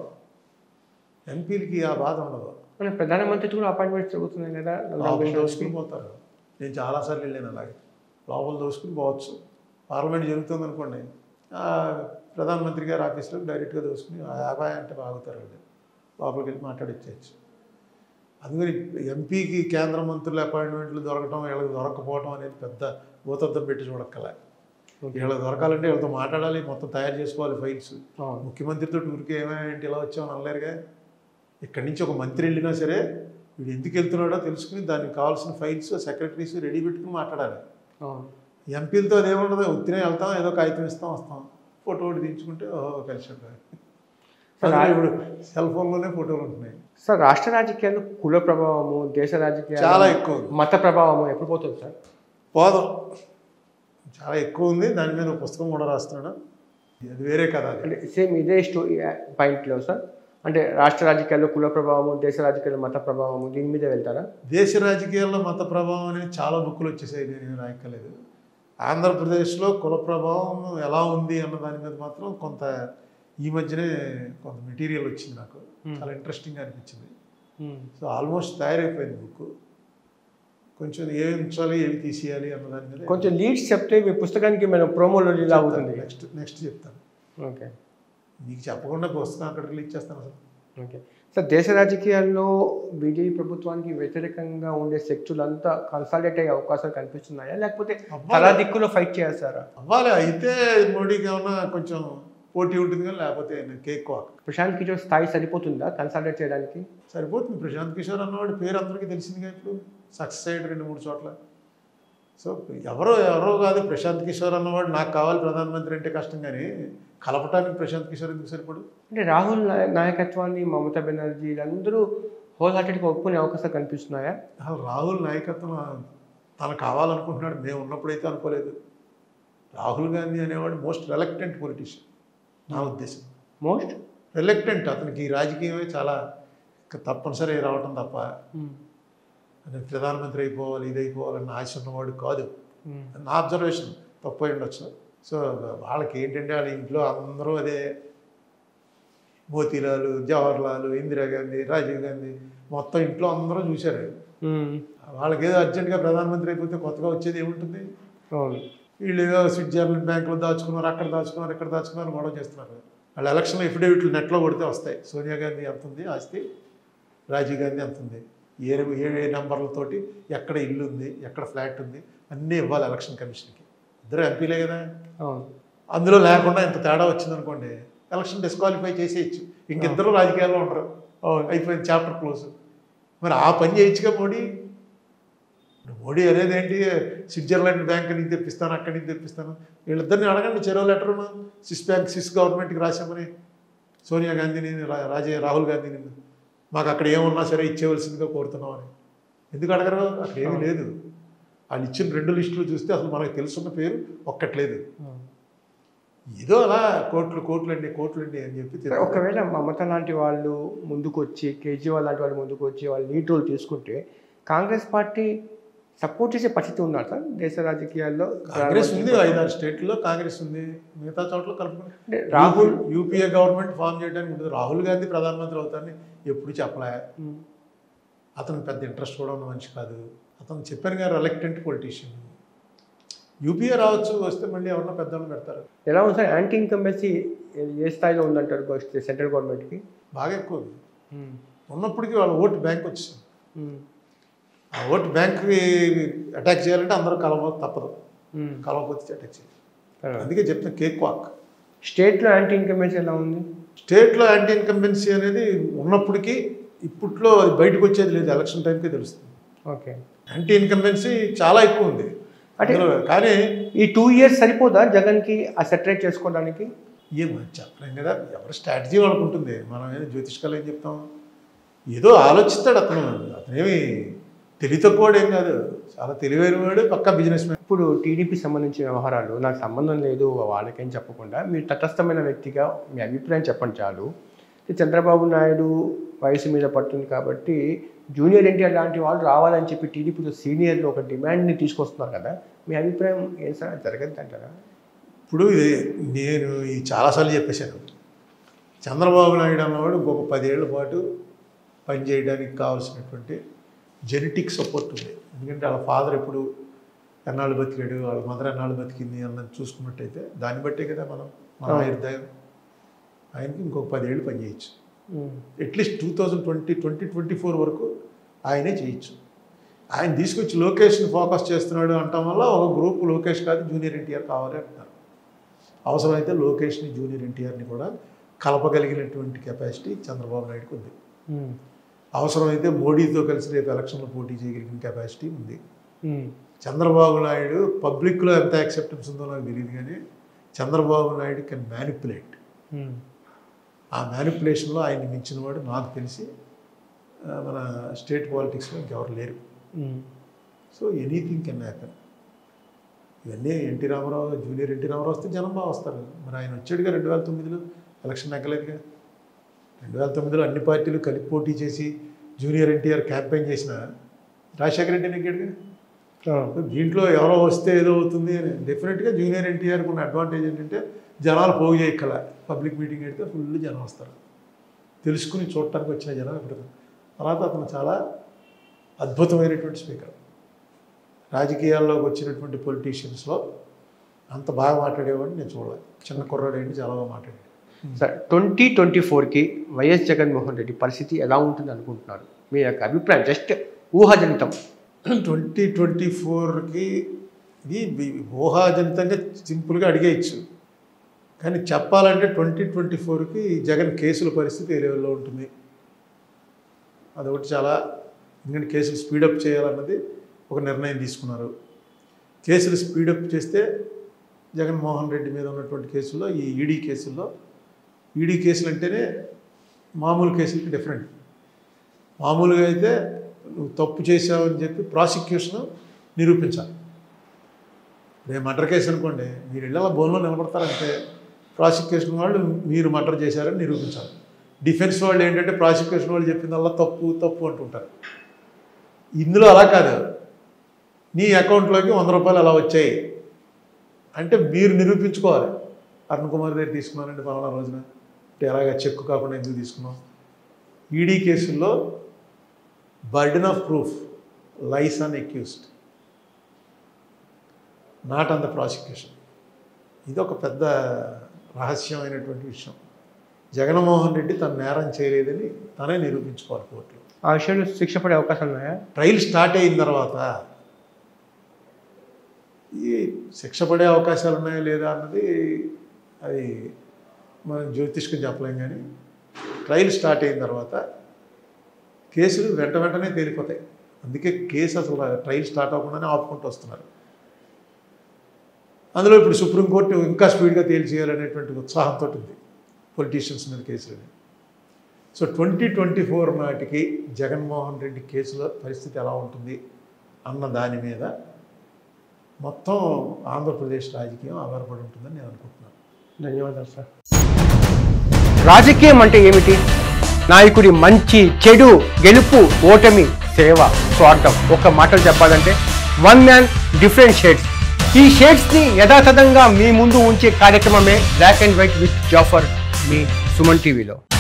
Speaker 2: ఎంపీలకి ఆ బాధ ఉండదు
Speaker 3: మన ప్రధానమంత్రికి కూడా అపాయింట్మెంట్స్ జరుగుతున్నాయి కదా
Speaker 2: లోపల
Speaker 3: రఘురామకృష్ణరాజుకి
Speaker 2: దోసుకుని పోతారు నేను చాలాసార్లు వెళ్ళాను అలాగే లోపల దోసుకుని పోవచ్చు పార్లమెంట్ జరుగుతుంది అనుకోండి ఆ ప్రధానమంత్రి గారి ఆఫీస్లో డైరెక్ట్గా దోసుకుని ఆ యాభై అంటే బాగుతారు వాళ్ళు లోపలికి వెళ్ళి మాట్లాడిచ్చేయచ్చు అందుకని ఎంపీకి కేంద్ర మంత్రుల అపాయింట్మెంట్లు దొరకటం వీళ్ళకి దొరకపోవటం అనేది పెద్ద భూతత్వం పెట్టి చూడక్కల వీళ్ళకి దొరకాలంటే వీళ్ళతో మాట్లాడాలి మొత్తం తయారు చేసుకోవాలి ఫైల్స్
Speaker 3: అవును.
Speaker 2: ముఖ్యమంత్రితో టూర్కి ఏమేంటి ఇలా వచ్చామని అనలేరుగా ఇక్కడి నుంచి ఒక మంత్రి వెళ్ళినా సరే వీడు ఎందుకు వెళ్తున్నాడో తెలుసుకుని దానికి కావాల్సిన ఫైల్స్ సెక్రటరీస్ రెడీ పెట్టుకుని మాట్లాడాలి
Speaker 3: అవును.
Speaker 2: ఎంపీలతో అదేముండదు ఉత్తినే వెళ్తాం ఏదో కాగితం ఇస్తాం వస్తాం ఫోటో ఒకటి తీయించుకుంటే ఓహో కలిసి ఉంటాయి
Speaker 3: సరే,
Speaker 2: అందులో ఇప్పుడు సెల్ ఫోన్లోనే ఫోటోలు ఉంటున్నాయి
Speaker 3: సార్ రాష్ట్ర రాజకీయాల్లో కుల ప్రభావము దేశ రాజకీయాలు
Speaker 2: చాలా ఎక్కువ ఉంది.
Speaker 3: మత ప్రభావము ఎప్పుడు పోతుంది సార్
Speaker 2: పోదాం చాలా ఎక్కువ ఉంది దాని మీద ఒక పుస్తకం కూడా రాస్తున్నాడు అది వేరే కథ అది
Speaker 3: అంటే సేమ్ ఇదే స్టోరీ పాయింట్లో సార్ అంటే రాష్ట్ర రాజకీయాల్లో కుల ప్రభావము దేశ రాజకీయాల్లో మత ప్రభావము దీని మీద వెళ్తారా
Speaker 2: దేశ రాజకీయాల్లో మత ప్రభావం అనేది చాలా బుక్కులు వచ్చేసాయి నేను రాయక్కలేదు ఆంధ్రప్రదేశ్లో కుల ప్రభావం ఎలా ఉంది అన్న దాని మీద మాత్రం కొంత ఈ మధ్యనే కొంత మెటీరియల్ వచ్చింది నాకు చాలా ఇంట్రెస్టింగ్ అనిపించింది సో ఆల్మోస్ట్ తయారైపోయింది బుక్ కొంచెం ఏమి ఉంచాలి ఏమి తీసేయాలి అన్న దాని మీద
Speaker 3: కొంచెం లీడ్స్ చెప్తే మీ పుస్తకానికి మనం ప్రోమోలో ఇలా అవుతుంది
Speaker 2: నెక్స్ట్ నెక్స్ట్ చెప్తాను
Speaker 3: ఓకే
Speaker 2: మీకు చెప్పకుండా పుస్తకం అక్కడ రిలీజ్ చేస్తాను అసలు
Speaker 3: ఓకే సార్ దేశ రాజకీయాల్లో బీజేపీ ప్రభుత్వానికి వ్యతిరేకంగా ఉండే శక్తులంతా కన్సాలిడేట్ అయ్యే అవకాశాలు కనిపిస్తున్నాయా లేకపోతే తలా దిక్కులో ఫైట్ చేస్తారా
Speaker 2: అవ్వాలి అయితే మోడీకి ఏమన్నా కొంచెం పోటీ ఉంటుంది కానీ లేకపోతే కేక్ వాక్
Speaker 3: ప్రశాంత్ కిషోర్ స్థాయి సరిపోతుందా కన్సాలిడేట్ చేయడానికి
Speaker 2: సరిపోతుంది ప్రశాంత్ కిషోర్ అన్నవాడి పేరు అందరికీ తెలిసిందిగా ఇప్పుడు సక్సెస్ అయ్యాడు రెండు మూడు చోట్ల సో ఎవరో ఎవరో కాదు ప్రశాంత్ కిషోర్ అన్నవాడు నాకు కావాలి ప్రధానమంత్రి అంటే కష్టం కానీ కలపటానికి ప్రశాంత్ కిషోర్ ఎందుకు సరిపడు
Speaker 3: అంటే రాహుల్ నాయ- నాయకత్వాన్ని మమతా బెనర్జీ వీళ్ళందరూ హోల్ హార్టెడ్గా ఒప్పుకునే అవకాశాలు కనిపిస్తున్నాయా
Speaker 2: అసలు రాహుల్ నాయకత్వం తను కావాలనుకుంటున్నాడు మేము ఉన్నప్పుడైతే అనుకోలేదు రాహుల్ గాంధీ అనేవాడు మోస్ట్ రెలక్టెంట్ పొలిటీషియన్ నా ఉద్దేశం
Speaker 3: మోస్ట్
Speaker 2: రిలక్టెంట్ అతనికి ఈ రాజకీయమే చాలా తప్పనిసరి రావటం తప్ప నేను ప్రధానమంత్రి అయిపోవాలి ఇది అయిపోవాలన్న ఆశ ఉన్నవాడు కాదు నా అబ్జర్వేషన్ తప్పు అయి ఉండొచ్చు సో వాళ్ళకి ఏంటంటే వాళ్ళ ఇంట్లో అందరూ అదే మోతీలాలు జవహర్లాల్ ఇందిరాగాంధీ రాజీవ్ గాంధీ మొత్తం ఇంట్లో అందరూ చూశారు వాళ్ళకి ఏదో అర్జెంటుగా ప్రధానమంత్రి అయిపోతే కొత్తగా వచ్చేది ఏముంటుంది
Speaker 3: అవును
Speaker 2: వీళ్ళు ఏదో స్విట్జర్లాండ్ బ్యాంకులో దాచుకున్నారు అక్కడ దాచుకున్నారు ఇక్కడ దాచుకున్నారు గొడవ చేస్తున్నారు వాళ్ళు ఎలక్షన్ ఎఫిడేవిట్లు నెట్లో కొడితే వస్తాయి సోనియా గాంధీ ఎంత ఉంది ఆస్తి రాజీవ్ గాంధీ ఎంత ఉంది ఏ ఏ ఏ నెంబర్లతోటి ఎక్కడ ఇల్లు ఉంది ఎక్కడ ఫ్లాట్ ఉంది అన్నీ ఇవ్వాలి ఎలక్షన్ కమిషన్కి ఇద్దరు ఎంపీలే కదా
Speaker 3: అవును
Speaker 2: అందులో లేకుండా ఇంత తేడా వచ్చిందనుకోండి ఎలక్షన్ డిస్క్వాలిఫై చేసేయచ్చు ఇంకిద్దరు రాజకీయాల్లో ఉండరు
Speaker 3: అవును
Speaker 2: అయిపోయింది చాప్టర్ క్లోజ్ మరి ఆ పని చేయొచ్చుగా మోడీ ఇప్పుడు మోడీ అనేది ఏంటి స్విట్జర్లాండ్ బ్యాంక్ నుంచి తెప్పిస్తాను అక్కడి నుంచి తెప్పిస్తాను వీళ్ళిద్దరిని అడగండి చెరో లెటర్ స్విస్ బ్యాంక్ స్విస్ గవర్నమెంట్కి రాశామని సోనియా గాంధీని రా- రాజే రాహుల్ గాంధీని మాకు అక్కడ ఏమున్నా సరే ఇచ్చేవలసిందిగా కోరుతున్నామని ఎందుకు అడగరు అక్కడ ఏమీ లేదు వాళ్ళు ఇచ్చిన రెండు లిస్టులు చూస్తే అసలు మనకు తెలుసున్న పేరు ఒక్కట్లేదు
Speaker 3: అవును.
Speaker 2: ఏదో అలా కోట్లు కోట్లు అండి కోట్లు అండి అని చెప్పి
Speaker 3: సరే,
Speaker 2: తిరుగుతారు.
Speaker 3: ఒకవేళ మమత లాంటి వాళ్ళు ముందుకు వచ్చి కేజ్రీవాల్ లాంటి వాళ్ళు ముందుకు వచ్చి వాళ్ళు లీడ్ రోల్ తీసుకుంటే కాంగ్రెస్ పార్టీ సపోర్ట్ చేసే పరిస్థితి ఉన్నారు సార్ దేశ రాజకీయాల్లో
Speaker 2: కాంగ్రెస్ ఉంది ఐదారు స్టేట్లో కాంగ్రెస్ ఉంది మిగతా చోట్ల కలుపుకుని
Speaker 3: అంటే రాహుల్
Speaker 2: యూపీఏ గవర్నమెంట్ ఫామ్ చేయడానికి ఉంటుంది రాహుల్ గాంధీ ప్రధానమంత్రి అవుతారని ఎప్పుడు చెప్పలే
Speaker 3: ఉమ్,
Speaker 2: అతను పెద్ద ఇంట్రెస్ట్ కూడా ఉన్న మనిషి కాదు అతను చెప్పాను గారు ఎలక్టెంట్ పొలిటీషియన్ యూపీఏ రావచ్చు వస్తే మళ్ళీ ఎవరన్నా పెద్దవాళ్ళు పెడతారు
Speaker 3: ఎలా ఉంది సార్ యాంటీ ఇన్కంబెన్సీ ఏ స్థాయిలో ఉందంటారు సెంట్రల్ గవర్నమెంట్కి
Speaker 2: బాగా ఎక్కువ ఉంది. ఉన్నప్పటికీ వాళ్ళ ఓటు బ్యాంక్ వచ్చింది
Speaker 3: ఉమ్,
Speaker 2: ఆ ఓటు బ్యాంక్కి అటాక్ చేయాలంటే అందరూ కలవ తప్పదు
Speaker 3: ఉమ్.
Speaker 2: కలవకపోతే అటాక్ చేయాలి
Speaker 3: తర్వాత
Speaker 2: అందుకే చెప్తున్నా కేక్ వాక్
Speaker 3: స్టేట్లో యాంటీ ఇన్కంబెన్సీ ఎలా ఉంది
Speaker 2: స్టేట్లో యాంటీ ఇన్కంబెన్సీ అనేది ఉన్నప్పటికీ ఇప్పట్లో అది బయటకు వచ్చేది లేదు ఎలక్షన్ టైంకే తెలుస్తుంది
Speaker 3: ఓకే
Speaker 2: యాంటీ ఇన్కంబెన్సీ చాలా ఎక్కువ ఉంది
Speaker 3: అంటే-
Speaker 2: అందులో కానీ
Speaker 3: ఈ టూ ఇయర్స్ సరిపోదా జగన్కి ఆ సెటరేట్ చేసుకోవడానికి
Speaker 2: ఏం చెప్పలేం కదా ఎవరి స్ట్రాటజీ వాళ్ళకు ఉంటుంది మనం ఏదో జ్యోతిష్కాలు ఏం చెప్తాం ఏదో ఆలోచిస్తాడు అతను అతనేమి తెలివి తక్కువడు ఏం కాదు చాలా తెలివైన వాడు పక్కా బిజినెస్ మ్యాన్
Speaker 3: ఇప్పుడు టీడీపీ సంబంధించిన వ్యవహారాలు నాకు సంబంధం లేదు వాళ్ళకేం చెప్పకుండా మీరు తటస్థమైన వ్యక్తిగా మీ అభిప్రాయం చెప్పండి చాలు చంద్రబాబు నాయుడు వయసు మీద పడుతుంది కాబట్టి జూనియర్ ఎన్టీఆర్ లాంటి వాళ్ళు రావాలని చెప్పి టీడీపీలో సీనియర్లు ఒక డిమాండ్ని తీసుకొస్తున్నారు కదా మీ అభిప్రాయం ఏం సార్ జరగద్దు అంటారా
Speaker 2: ఇప్పుడు ఇది నేను ఈ చాలాసార్లు చెప్పేశాను చంద్రబాబు నాయుడు అన్నవాడు ఇంకొక పదేళ్ల పాటు పనిచేయడానికి కావాల్సినటువంటి జెనెటిక్ సపోర్ట్ ఉంది ఎందుకంటే వాళ్ళ ఫాదర్ ఎప్పుడు ఎన్నాళ్ళు బతికాడు వాళ్ళ మదర్ ఎన్నాళ్ళు బతికింది అన్నది చూసుకున్నట్టయితే దాన్ని బట్టే కదా మనం మన ఆయుర్దాయం ఆయనకి ఇంకొక పదేళ్ళు పనిచేయచ్చు at least two thousand twenty twenty twenty four వరకు ఆయనే చేయొచ్చు ఆయన తీసుకొచ్చి లోకేష్ని ఫోకస్ చేస్తున్నాడు అంటాం వల్ల ఒక గ్రూప్ లోకేష్ కాదు జూనియర్ ఎన్టీఆర్ కావాలి అంటున్నారు అవసరమైతే లోకేష్ని జూనియర్ ఎన్టీఆర్ని కూడా కలపగలిగినటువంటి కెపాసిటీ చంద్రబాబు నాయుడుకి ఉంది అవసరమైతే మోడీతో కలిసి రేపు ఎలక్షన్లో పోటీ చేయగలిగిన కెపాసిటీ ఉంది చంద్రబాబు నాయుడు పబ్లిక్లో ఎంత యాక్సెప్టెన్స్ ఉందో నాకు తెలియదు కానీ చంద్రబాబు నాయుడు కెన్ మ్యానిపులేట్ ఆ మ్యానిపులేషన్లో ఆయన్ని మించిన వాడు నాకు తెలిసి ఆ, మన స్టేట్ పాలిటిక్స్లో ఇంకెవరు లేరు సో ఎనీథింగ్ కెన్ హ్యాపెన్ ఇవన్నీ ఎన్టీ రామారావు జూనియర్ ఎన్టీ రామారావు వస్తే జనం బాగా వస్తారు మరి ఆయన వచ్చాడుగా రెండు వేల తొమ్మిదిలో ఎలక్షన్ నెగ్గలేదుగా రెండు వేల తొమ్మిదిలో అన్ని పార్టీలు కలిపి పోటీ చేసి జూనియర్ ఎన్టీఆర్ క్యాంపెయిన్ చేసిన రాజశేఖర రెడ్డి నెగ్గాడుగా దీంట్లో ఎవరో వస్తే ఏదో అవుతుంది అని డెఫినెట్గా జూనియర్ ఎన్టీఆర్కి ఉన్న అడ్వాంటేజ్ ఏంటంటే జనాలు పోగు చేయక్కల పబ్లిక్ మీటింగ్ పెడితే ఫుల్ జనం వస్తారు తెలుసుకుని చూడటానికి వచ్చిన జనం ఇప్పుడు తర్వాత అతను చాలా అద్భుతమైనటువంటి స్పీకర్ రాజకీయాల్లోకి వచ్చినటువంటి పొలిటీషియన్స్లో అంత బాగా మాట్లాడేవాడిని నేను చూడలేదు చిన్న కుర్రాడు ఏంటి చాలా బాగా మాట్లాడాడు
Speaker 3: సార్ ట్వంటీ ట్వంటీ ఫోర్కి వైఎస్ జగన్మోహన్ రెడ్డి పరిస్థితి ఎలా ఉంటుంది అనుకుంటున్నారు మీ యొక్క అభిప్రాయం జస్ట్ ఊహాజనితం
Speaker 2: ట్వంటీ ట్వంటీ ఫోర్కి ఇది బి- ఊహాజనితంగా సింపుల్గా అడిగేయచ్చు కానీ చెప్పాలంటే ట్వంటీ ట్వంటీ ఫోర్కి జగన్ కేసుల పరిస్థితి ఏ లెవెల్లో ఉంటుంది అదొకటి చాలా ఎందుకంటే కేసులు స్పీడప్ చేయాలన్నది ఒక నిర్ణయం తీసుకున్నారు కేసులు స్పీడప్ చేస్తే జగన్మోహన్ రెడ్డి మీద ఉన్నటువంటి కేసుల్లో ఈ ఈడీ కేసుల్లో ఈడీ కేసులు అంటేనే మామూలు కేసులకి డిఫరెంట్ మామూలుగా అయితే నువ్వు తప్పు చేసావని చెప్పి ప్రాసిక్యూషన్ నిరూపించాలి ఇప్పుడు మర్డర్ కేసు అనుకోండి మీరు ఇళ్ళ బోన్లో నిలబడతారంటే ప్రాసిక్యూషన్ వాళ్ళు మీరు మర్డర్ చేశారని నిరూపించాలి డిఫెన్స్ వాళ్ళు ఏంటంటే ప్రాసిక్యూషన్ వాళ్ళు చెప్పిందల్లా తప్పు తప్పు అంటుంటారు ఇందులో అలా కాదు నీ అకౌంట్లోకి వంద రూపాయలు అలా వచ్చాయి అంటే మీరు నిరూపించుకోవాలి అరుణ్ కుమార్ దగ్గర తీసుకున్నానండి పలానా రోజున అంటే ఎలాగ చెక్కు కాకుండా ఎందుకు తీసుకున్నాం ఈడీ కేసుల్లో burden of proof lies on accused not on the prosecution ఇది ఒక పెద్ద రహస్యమైనటువంటి విషయం జగన్మోహన్ రెడ్డి తను నేరం చేయలేదని తనే నిరూపించుకోవాలి కోర్టులో
Speaker 3: ఆ విషయంలో శిక్ష పడే అవకాశాలు ఉన్నాయా
Speaker 2: ట్రయల్ స్టార్ట్ అయిన తర్వాత ఈ శిక్ష పడే అవకాశాలు ఉన్నాయా లేదా అన్నది అది మనం జ్యోతిష్కి చెప్పలేం కానీ ట్రయల్ స్టార్ట్ అయిన తర్వాత కేసులు వెంట వెంటనే తేలిపోతాయి అందుకే కేసు అసలు ట్రయల్ స్టార్ట్ అవ్వకుండానే ఆపుకుంటూ వస్తున్నారు అందులో ఇప్పుడు సుప్రీంకోర్టు ఇంకా స్పీడ్గా తేల్చేయాలనేటువంటి ఉత్సాహంతో ఉంది పొలిటీషియన్స్ మీద కేసులని సో ట్వంటీ ట్వంటీ ఫోర్ నాటికి జగన్మోహన్ రెడ్డి కేసులో పరిస్థితి ఎలా ఉంటుంది అన్న దాని మీద మొత్తం ఆంధ్రప్రదేశ్ రాజకీయం ఆధారపడి ఉంటుందని నేను అనుకుంటున్నాను
Speaker 3: ధన్యవాదాలు సార్ రాజకీయం అంటే ఏమిటి నాయకుడి మంచి చెడు గెలుపు ఓటమి సేవ స్వార్థం ఒక మాటలు చెప్పాలంటే వన్ మ్యాన్ డిఫరెంట్ షేడ్స్ ఈ షేడ్స్ ని యథాతథంగా మీ ముందు ఉంచే కార్యక్రమమే black and white with Jaffar మీ సుమన్ టీవీలో